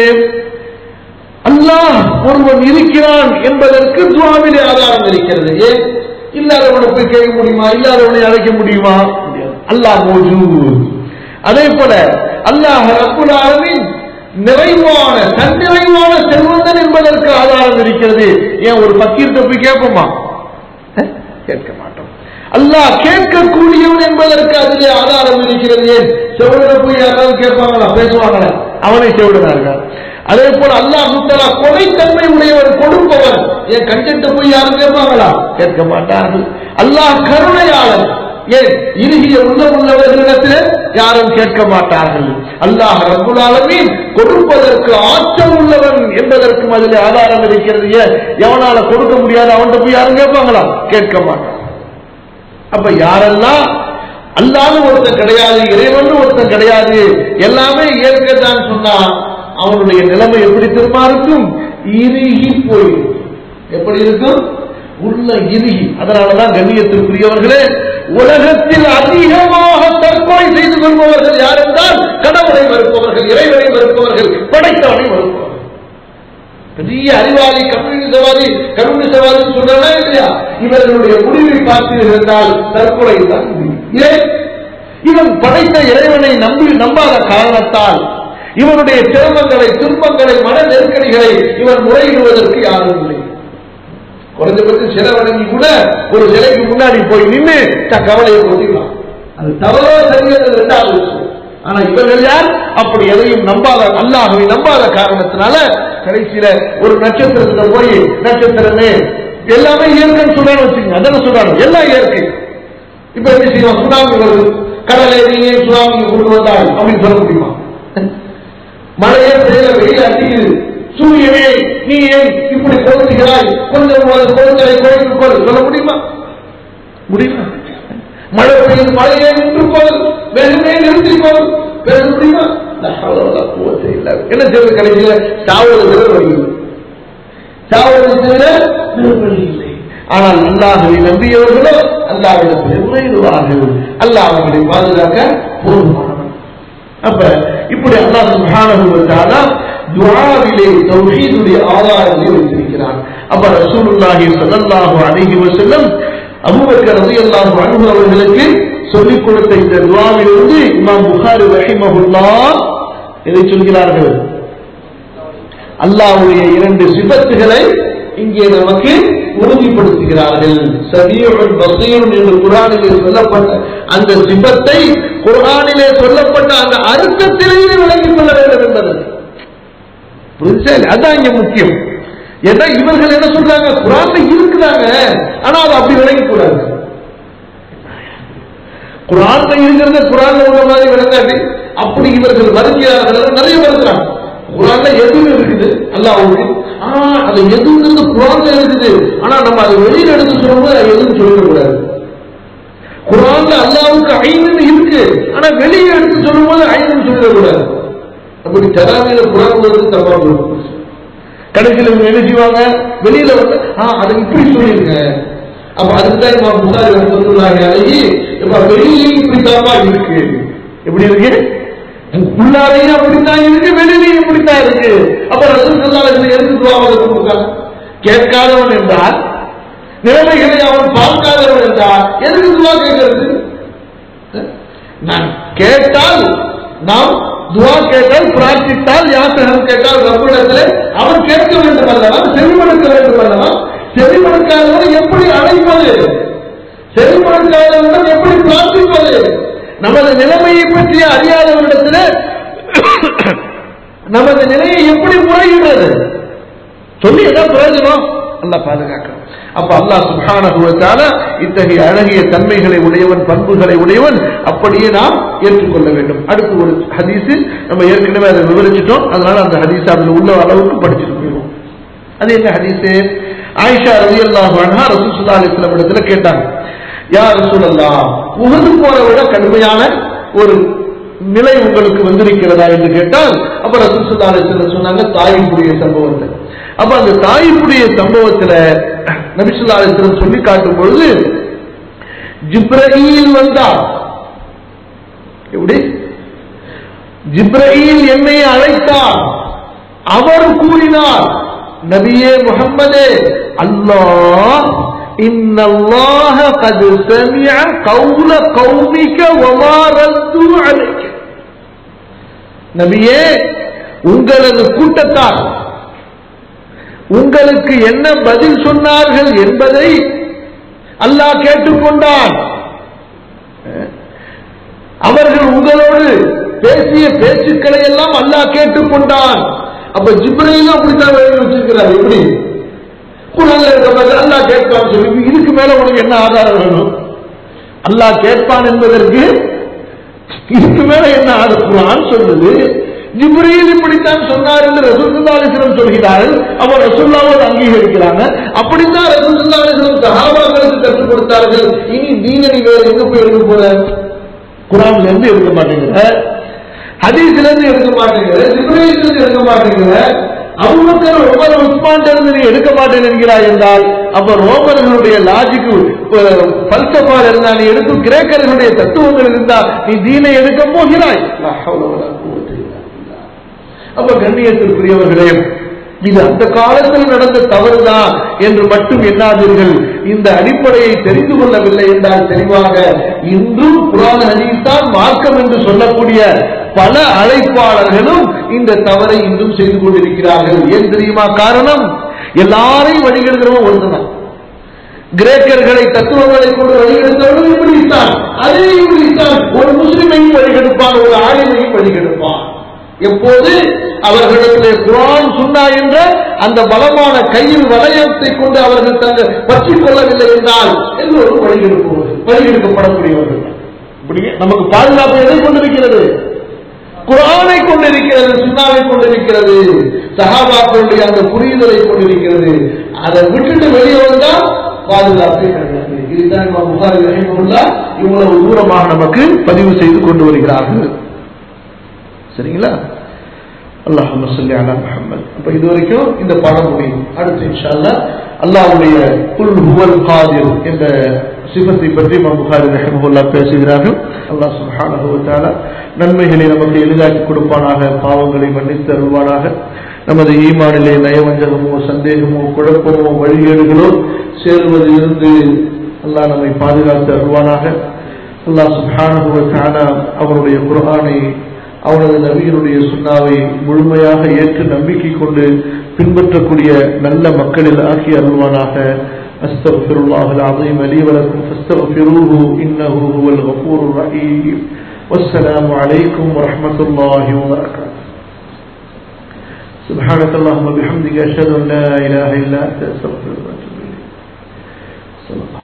அல்லாஹ் ஒருவன் இருக்கிறான் என்பதற்கு துவாவிலே ஆதாரம் இருக்கிறது ஏன் இல்லாதவனை போய் கேட்க முடியுமா இல்லாதவனை அழைக்க முடியுமா முடியாது. அல்லாஹ் மௌஜூத் அதே போல அல்லாஹ் ரப்புல் ஆலமீன் நிறைவான தன்னிறைவான செல்வந்தன் என்பதற்கு ஆதாரம் இருக்கிறது ஏன் ஒரு பக்கீர்ட்ட போய் கேட்போமா அஹ், கேட்க மாட்டோம் அல்லாஹ் கேட்கக்கூடியவன் என்பதற்கு அதிலே ஆதாரம் இருக்கிறது ஏன் செவிடனை போய் யாராவது கேட்பாங்களா பேசுவாங்களா அவனை செவிடனார்கள் அதே போல அல்லாஹ் முத்தலா கொலைத்தன்மை உடையவர் கொடுப்பவர் ஏன் கஞ்சத்தை போய் யாரும் கேட்பாங்களா கேட்க மாட்டார்கள் அல்லாஹ் கருணையாளன் ஏன் இறுகிய உள்ளம் உள்ளவர்களிடத்தில் யாரும் கேட்க மாட்டார்கள் அல்லாஹ் ரப்புல் ஆலமீன் கொடுப்பதற்கு ஆற்றல் உள்ளவன் என்பதற்கும் அதில் ஆதாரம் இருக்கிறது ஏன் எவனால கொடுக்க முடியாது அவன்கிட்ட போய் யாரும் கேட்பாங்களா கேட்க மாட்டான் அப்ப யாரெல்லாம் அல்லாத ஒருத்தன் கிடையாது இறைவன் ஒருத்தன் கிடையாது எல்லாமே இயற்கைதான் சொன்னா அவனுடைய நிலைமை எப்படி திரும்ப இருக்கும் இறுகி போயிடும் எப்படி இருக்கும் உள்ள இறுகி அதனாலதான் கண்ணியத்திற்குரியவர்களே உலகத்தில் அதிகமாக தற்கொலை செய்து கொள்பவர்கள் யார் என்றால் கடவுளை மறுப்பவர்கள் இறைவனை மறுப்பவர்கள் படைத்தவனை மறுப்பவர்கள் பெரிய அறிவாளி கம்யூனிசவாதி கம்யூனிசவாதி சொல்றா இல்லையா இவர்களுடைய முடிவை பார்த்தீர்கள் என்றால் தற்கொலை தான் முடிவு. ஏன் இவன் படைத்த இறைவனை நம்பி நம்பாத காரணத்தால் இவனுடைய சிரமங்களை துன்பங்களை மன நெருக்கடிகளை இவன் முறையிடுவதற்கு யாரும் இல்லை குறைந்தபட்சம் சிலை வணங்கி கூட ஒரு சிலைக்கு முன்னாடி போய் நின்று தன் கவலையை கொட்டிக்கலாம் அது தவறோ சரியாது இரண்டாவது விஷயம் ஆனா இவர்கள் யார் அப்படி எதையும் நம்பாத அல்லாஹவை நம்பாத காரணத்தினால கடைசியில ஒரு நட்சத்திரத்துல போய் நட்சத்திரமே எல்லாமே இயற்கைன்னு சொல்றான்னு வச்சுக்கோங்க அதான சொல்றாங்க எல்லாம் இயற்கை இப்ப எப்படி செய்வோம் சுனாமி வருது கடலை நீயே சுனாமி கொண்டு வந்தாய் அப்படின்னு சொல்ல முடியுமா மழையே பெய்யல வெயில் அடிக்குது சூரியனே நீ ஏன் இப்படி கொளுத்துகிறாய் கொஞ்சம் கொழுந்தலை கோயிலுக்கு கொள் சொல்ல முடியுமா முடியுமா மழை பெய்யுது மழையே நின்று போகுது வெறுமே நிறுத்தி போகுது பேச முடியுமா லா ஹவ்ல வலா குவத்த இல்லா பில்லா. என்ன செய்வது கடைசியில சாவது தவிர வழி இல்லை. சாவது தவிர வேறு வழி இல்லை ஆனால் அல்லாஹவை நம்பியவர்களோ அல்லாவிடத்தில் முறையிடுவார்கள் அல்லாஹ் அவர்களை பாதுகாக்க போதுமானவன் அப்ப இப்படி அல்லாஹ் சுப்ஹானஹு வ தஆலா துஆவிலே தௌஹீதுடைய ஆதாரங்களை வைத்திருக்கிறான் அப்ப ரசூலுல்லாஹி ஸல்லல்லாஹு அலைஹி வஸல்லம் அபூபக்கர் ரலியல்லாஹு அன்ஹு அவர்களுக்கு சொல்லிக் கொடுத்த இந்த துஆவிலிருந்து இமாம் புகாரி ரஹிமஹுல்லாஹ் எதை சொல்கிறார்கள் அல்லாஹ்வுடைய இரண்டு சிபத்துகளை இங்கே நமக்கு உறுதிப்படுத்துகிறார்கள் சமீஉன் பசீருன் என்று குர்ஆனிலே சொல்லப்பட்ட அந்த சிபத்தை குர்ஆனிலே சொல்லப்பட்ட அந்த அர்த்தத்திலேயே விளங்கிக் கொள்ள வேண்டும் என்பது புரிஞ்சா இல்லையா? அதான் இங்க முக்கியம் ஏன்னா இவர்கள் என்ன சொல்றாங்க குரான்ல இருக்குதாங்க ஆனா அதை அப்படி விளங்கிக் கூடாது குரான்ல இருக்கிறத குரான்ல உள்ள மாதிரி விளங்காது அப்படி இவர்கள் வருகிறார்கள் நிறைய வருகிறாங்க குரான்ல எதுவும் இருக்குது அல்லாஹ்வுக்கு ஆனா அது எதுங்கிறது குரான்ல இருக்குது ஆனா நம்ம அதை வெளியில எடுத்து சொல்லும்போது அது எதுவும் சொல்லிடக்கூடாது குரான்ல அல்லாவுக்கு ஐந்து இருக்கு ஆனா வெளியே எடுத்து சொல்லும்போது ஐந்து சொல்லிடக்கூடாது அப்படி தராமையில குரான் வந்து தப்பா சொல்லுவோம் கடைசியில் இவங்க என்ன செய்வாங்க வெளியில வந்து ஆ அதை இப்படி சொல்லிருங்க அப்ப அதுதான் இம்மா புகாரி சொல்லுறாங்க அழகி இப்ப வெளியிலையும் இப்படி தப்பா இருக்கு எப்படி இருக்கு உள்ளாரையும் அப்படித்தான் இருக்கு வெளியிலையும் இப்படித்தான் இருக்கு அப்ப ரசூல் சொல்லாத எதுக்கு துவாவை கொடுத்தாங்க கேட்காதவன் என்றால் நிலைமைகளை அவன் பார்க்காதவன் என்றால் எதுக்கு துவா கேட்கிறது நான் கேட்டால் நாம் துவா கேட்டால் பிரார்த்தித்தால் யாத்திரம் கேட்டால் ரப்பிடத்தில் அவன் கேட்க வேண்டும் அல்லவா செவிமடுக்க வேண்டும் அல்லவா செவிமடுக்காதவன் எப்படி அழைப்பது செவிமடுக்காதவன் எப்படி பிரார்த்திப்பது நமது நிலைமையை பற்றி அறியாதவரிடத்தில் நமது நிலையை எப்படி முறையிடுறது சொல்லி என்ன பிரயோஜனம் அல்லாஹ் பாதுகாக்கணும் அப்ப அல்லாஹ் சுப்ஹானஹு வ தஆலா இத்தகைய அழகிய தன்மைகளை உடையவன் பண்புகளை உடையவன் அப்படியே நாம் ஏற்றுக்கொள்ள வேண்டும் அடுத்து ஒரு ஹதீஸ் நம்ம ஏற்கனவே அதை விவரிச்சிட்டோம் அதனால அந்த ஹதீஸ் அதில் உள்ள அளவுக்கு படிச்சுட்டு போயிடுவோம் அது என்ன ஹதீஸ் ஆயிஷா ரலியல்லாஹு அன்ஹா ரசூல் ஸல்லல்லாஹு அலைஹி வஸல்லம் இடத்துல கேட்டாங்க யா ரசூலல்லாஹ் உஹது போரை விட கடுமையான ஒரு நிலை உங்களுக்கு வந்திருக்கிறதா என்று கேட்டால் அப்ப ரசூல் ஸல்லல்லாஹு அலைஹி வஸல்லம் சொன்னாங்க தாயினுடைய சம்பவத்தை அப்ப அந்த தாயினுடைய சம்பவத்துல நபிசுல்லா அலிஸ்லம் சொல்லி காட்டும் பொழுது ஜிப்ரஹீல் வந்தார் எப்படி ஜிப்ரஹீல் என்னை அழைத்தார் அவர் கூறினார் நபியே முகம்மதே அல்லாஹ் إن الله قد سمع قول قومك وما ردوا عليك நபியே உங்களது கூட்டத்தார் உங்களுக்கு என்ன பதில் சொன்னார்கள் என்பதை அல்லாஹ் கேட்டுக்கொண்டான் அவர்கள் உங்களோடு பேசிய பேச்சுக்களை எல்லாம் அல்லாஹ் கேட்டுக்கொண்டான் அப்ப ஜிப்ரையிலும் அப்படித்தான் எழுதி வச்சிருக்கிறார் எப்படி குரான்ல இருக்கிற மாதிரி அல்லாஹ் கேட்பான் சொல்லி இதுக்கு மேல உனக்கு என்ன ஆதாரம் வேணும் அல்லாஹ் கேட்பான் என்பதற்கு இதுக்கு மேல என்ன ஆதாரம் குரான் சொல்லுது ஜிப்ரீல் இப்படித்தான் சொன்னார் என்று ரசூலுல்லாஹிஸ்லம் சொல்கிறார்கள் அவர் ரசூல்லாவோடு அங்கீகரிக்கிறாங்க அப்படித்தான் ரசூலுல்லாஹிஸ்லம் சஹாபாக்களுக்கு கற்றுக் கொடுத்தார்கள் இனி நீங்க நீ வேற எங்க போய் எடுக்க போற குரான்ல இருந்து எடுக்க மாட்டேங்கிற ஹதீஸ்ல இருந்து எடுக்க மாட்டேங்கிற ஜிப்ரீல் இருந்து எடுக்க மாட்டேங்கிற அபுபக்கர் ஒவ்வொரு உஸ்மான் இருந்து நீ எடுக்க மாட்டேன் என்கிறாய் என்றால் அப்ப ரோமர்களுடைய லாஜிக்கு பல்சபா இருந்தா நீ எடுக்கும் கிரேக்கர்களுடைய தத்துவங்கள் இருந்தா நீ தீனை எடுக்க போகிறாய் லா ஹவ்ல வலா குவத்த இல்லா பில்லா. அப்ப கண்ணியத்திற்குரியவர்களே இது அந்த காலத்தில் நடந்த தவறுதான் என்று மட்டும் எண்ணாதீர்கள் இந்த அடிப்படையை தெரிந்து கொள்ளவில்லை என்றால் தெளிவாக இன்றும் புராண ஹதீஸ்தான் மார்க்கம் என்று சொல்லக்கூடிய பல அழைப்பாளர்களும் இந்த தவறை இன்றும் செய்து கொண்டிருக்கிறார்கள் ஏன் தெரியுமா காரணம் எல்லாரையும் வழிகெடுக்கிறவன் ஒருத்தன் கிரேக்கர்களை தத்துவங்களை கொண்டு வழிகெடுத்தவர்கள் இப்படித்தான் அதே இப்படித்தான் ஒரு முஸ்லிமையும் வழிகெடுப்பான் ஒரு ஆலிமையும் வழிகெடுப்பான் எப்போது அவர்களிடத்திலே குரான் சுன்னா என்ற அந்த பலமான கையில் வளையத்தை கொண்டு அவர்கள் தங்கள் பற்றிக் கொள்ளவில்லை என்றால் எல்லோரும் வழிகெடுப்பவர்கள் வழிகெடுக்கப்படக்கூடியவர்கள் இப்படியே நமக்கு பாதுகாப்பு எதை கொண்டிருக்கிறது குரானை கொண்டிருக்கிறது சுண்ணாவை கொண்டிருக்கிறது சஹாபாக்களுடைய அந்த புரிதலை கொண்டிருக்கிறது அதை விட்டுட்டு வெளியே வந்தால் பாதுகாப்பே கிடையாது இதுதான் இமாம் புகாரி ரஹிமஹுல்லாஹ் இவ்வளவு தூரமாக நமக்கு பதிவு செய்து கொண்டு வருகிறார்கள் சரிங்களா அல்லாஹ் சொல்லி அலா முஹம்மது அப்ப இது வரைக்கும் இந்த பாடம் முடியும் அடுத்து இன்ஷா அல்லாஹ் அல்லாஹ்வுடைய குல் ஹுவல் காதிர் என்ற சிபத்தை பற்றி இமாம் புகாரி ரஹிமஹுல்லா பேசுகிறார்கள் அல்லாஹ் சுப்ஹானஹு வ தஆலா நன்மைகளை நமக்கு எளிதாக்கி கொடுப்பானாக பாவங்களை மன்னித்து அருள்வானாக நமது ஈமானிலே நயவஞ்சகமோ சந்தேகமோ குழப்பமோ வழிகேடுகளோ சேருவது இருந்து அல்லாஹ் நம்மை பாதுகாத்து அருள்வானாக அல்லாஹ் சுப்ஹானஹு வ தஆலா அவருடைய குர்ஆனை அவனது நபியினுடைய சுண்ணாவை முழுமையாக ஏற்று நம்பிக்கை கொண்டு பின்பற்றக்கூடிய நல்ல மக்களில் ஆக்கி அருள்வானாக أستغفر الله العظيم لي ولكم فاستغفروه إنه هو الغفور الرحيم والسلام عليكم ورحمة الله وبركاته سبحانك اللهم وبحمدك أشهد أن لا إله إلا أنت أستغفرك وأتوب إليك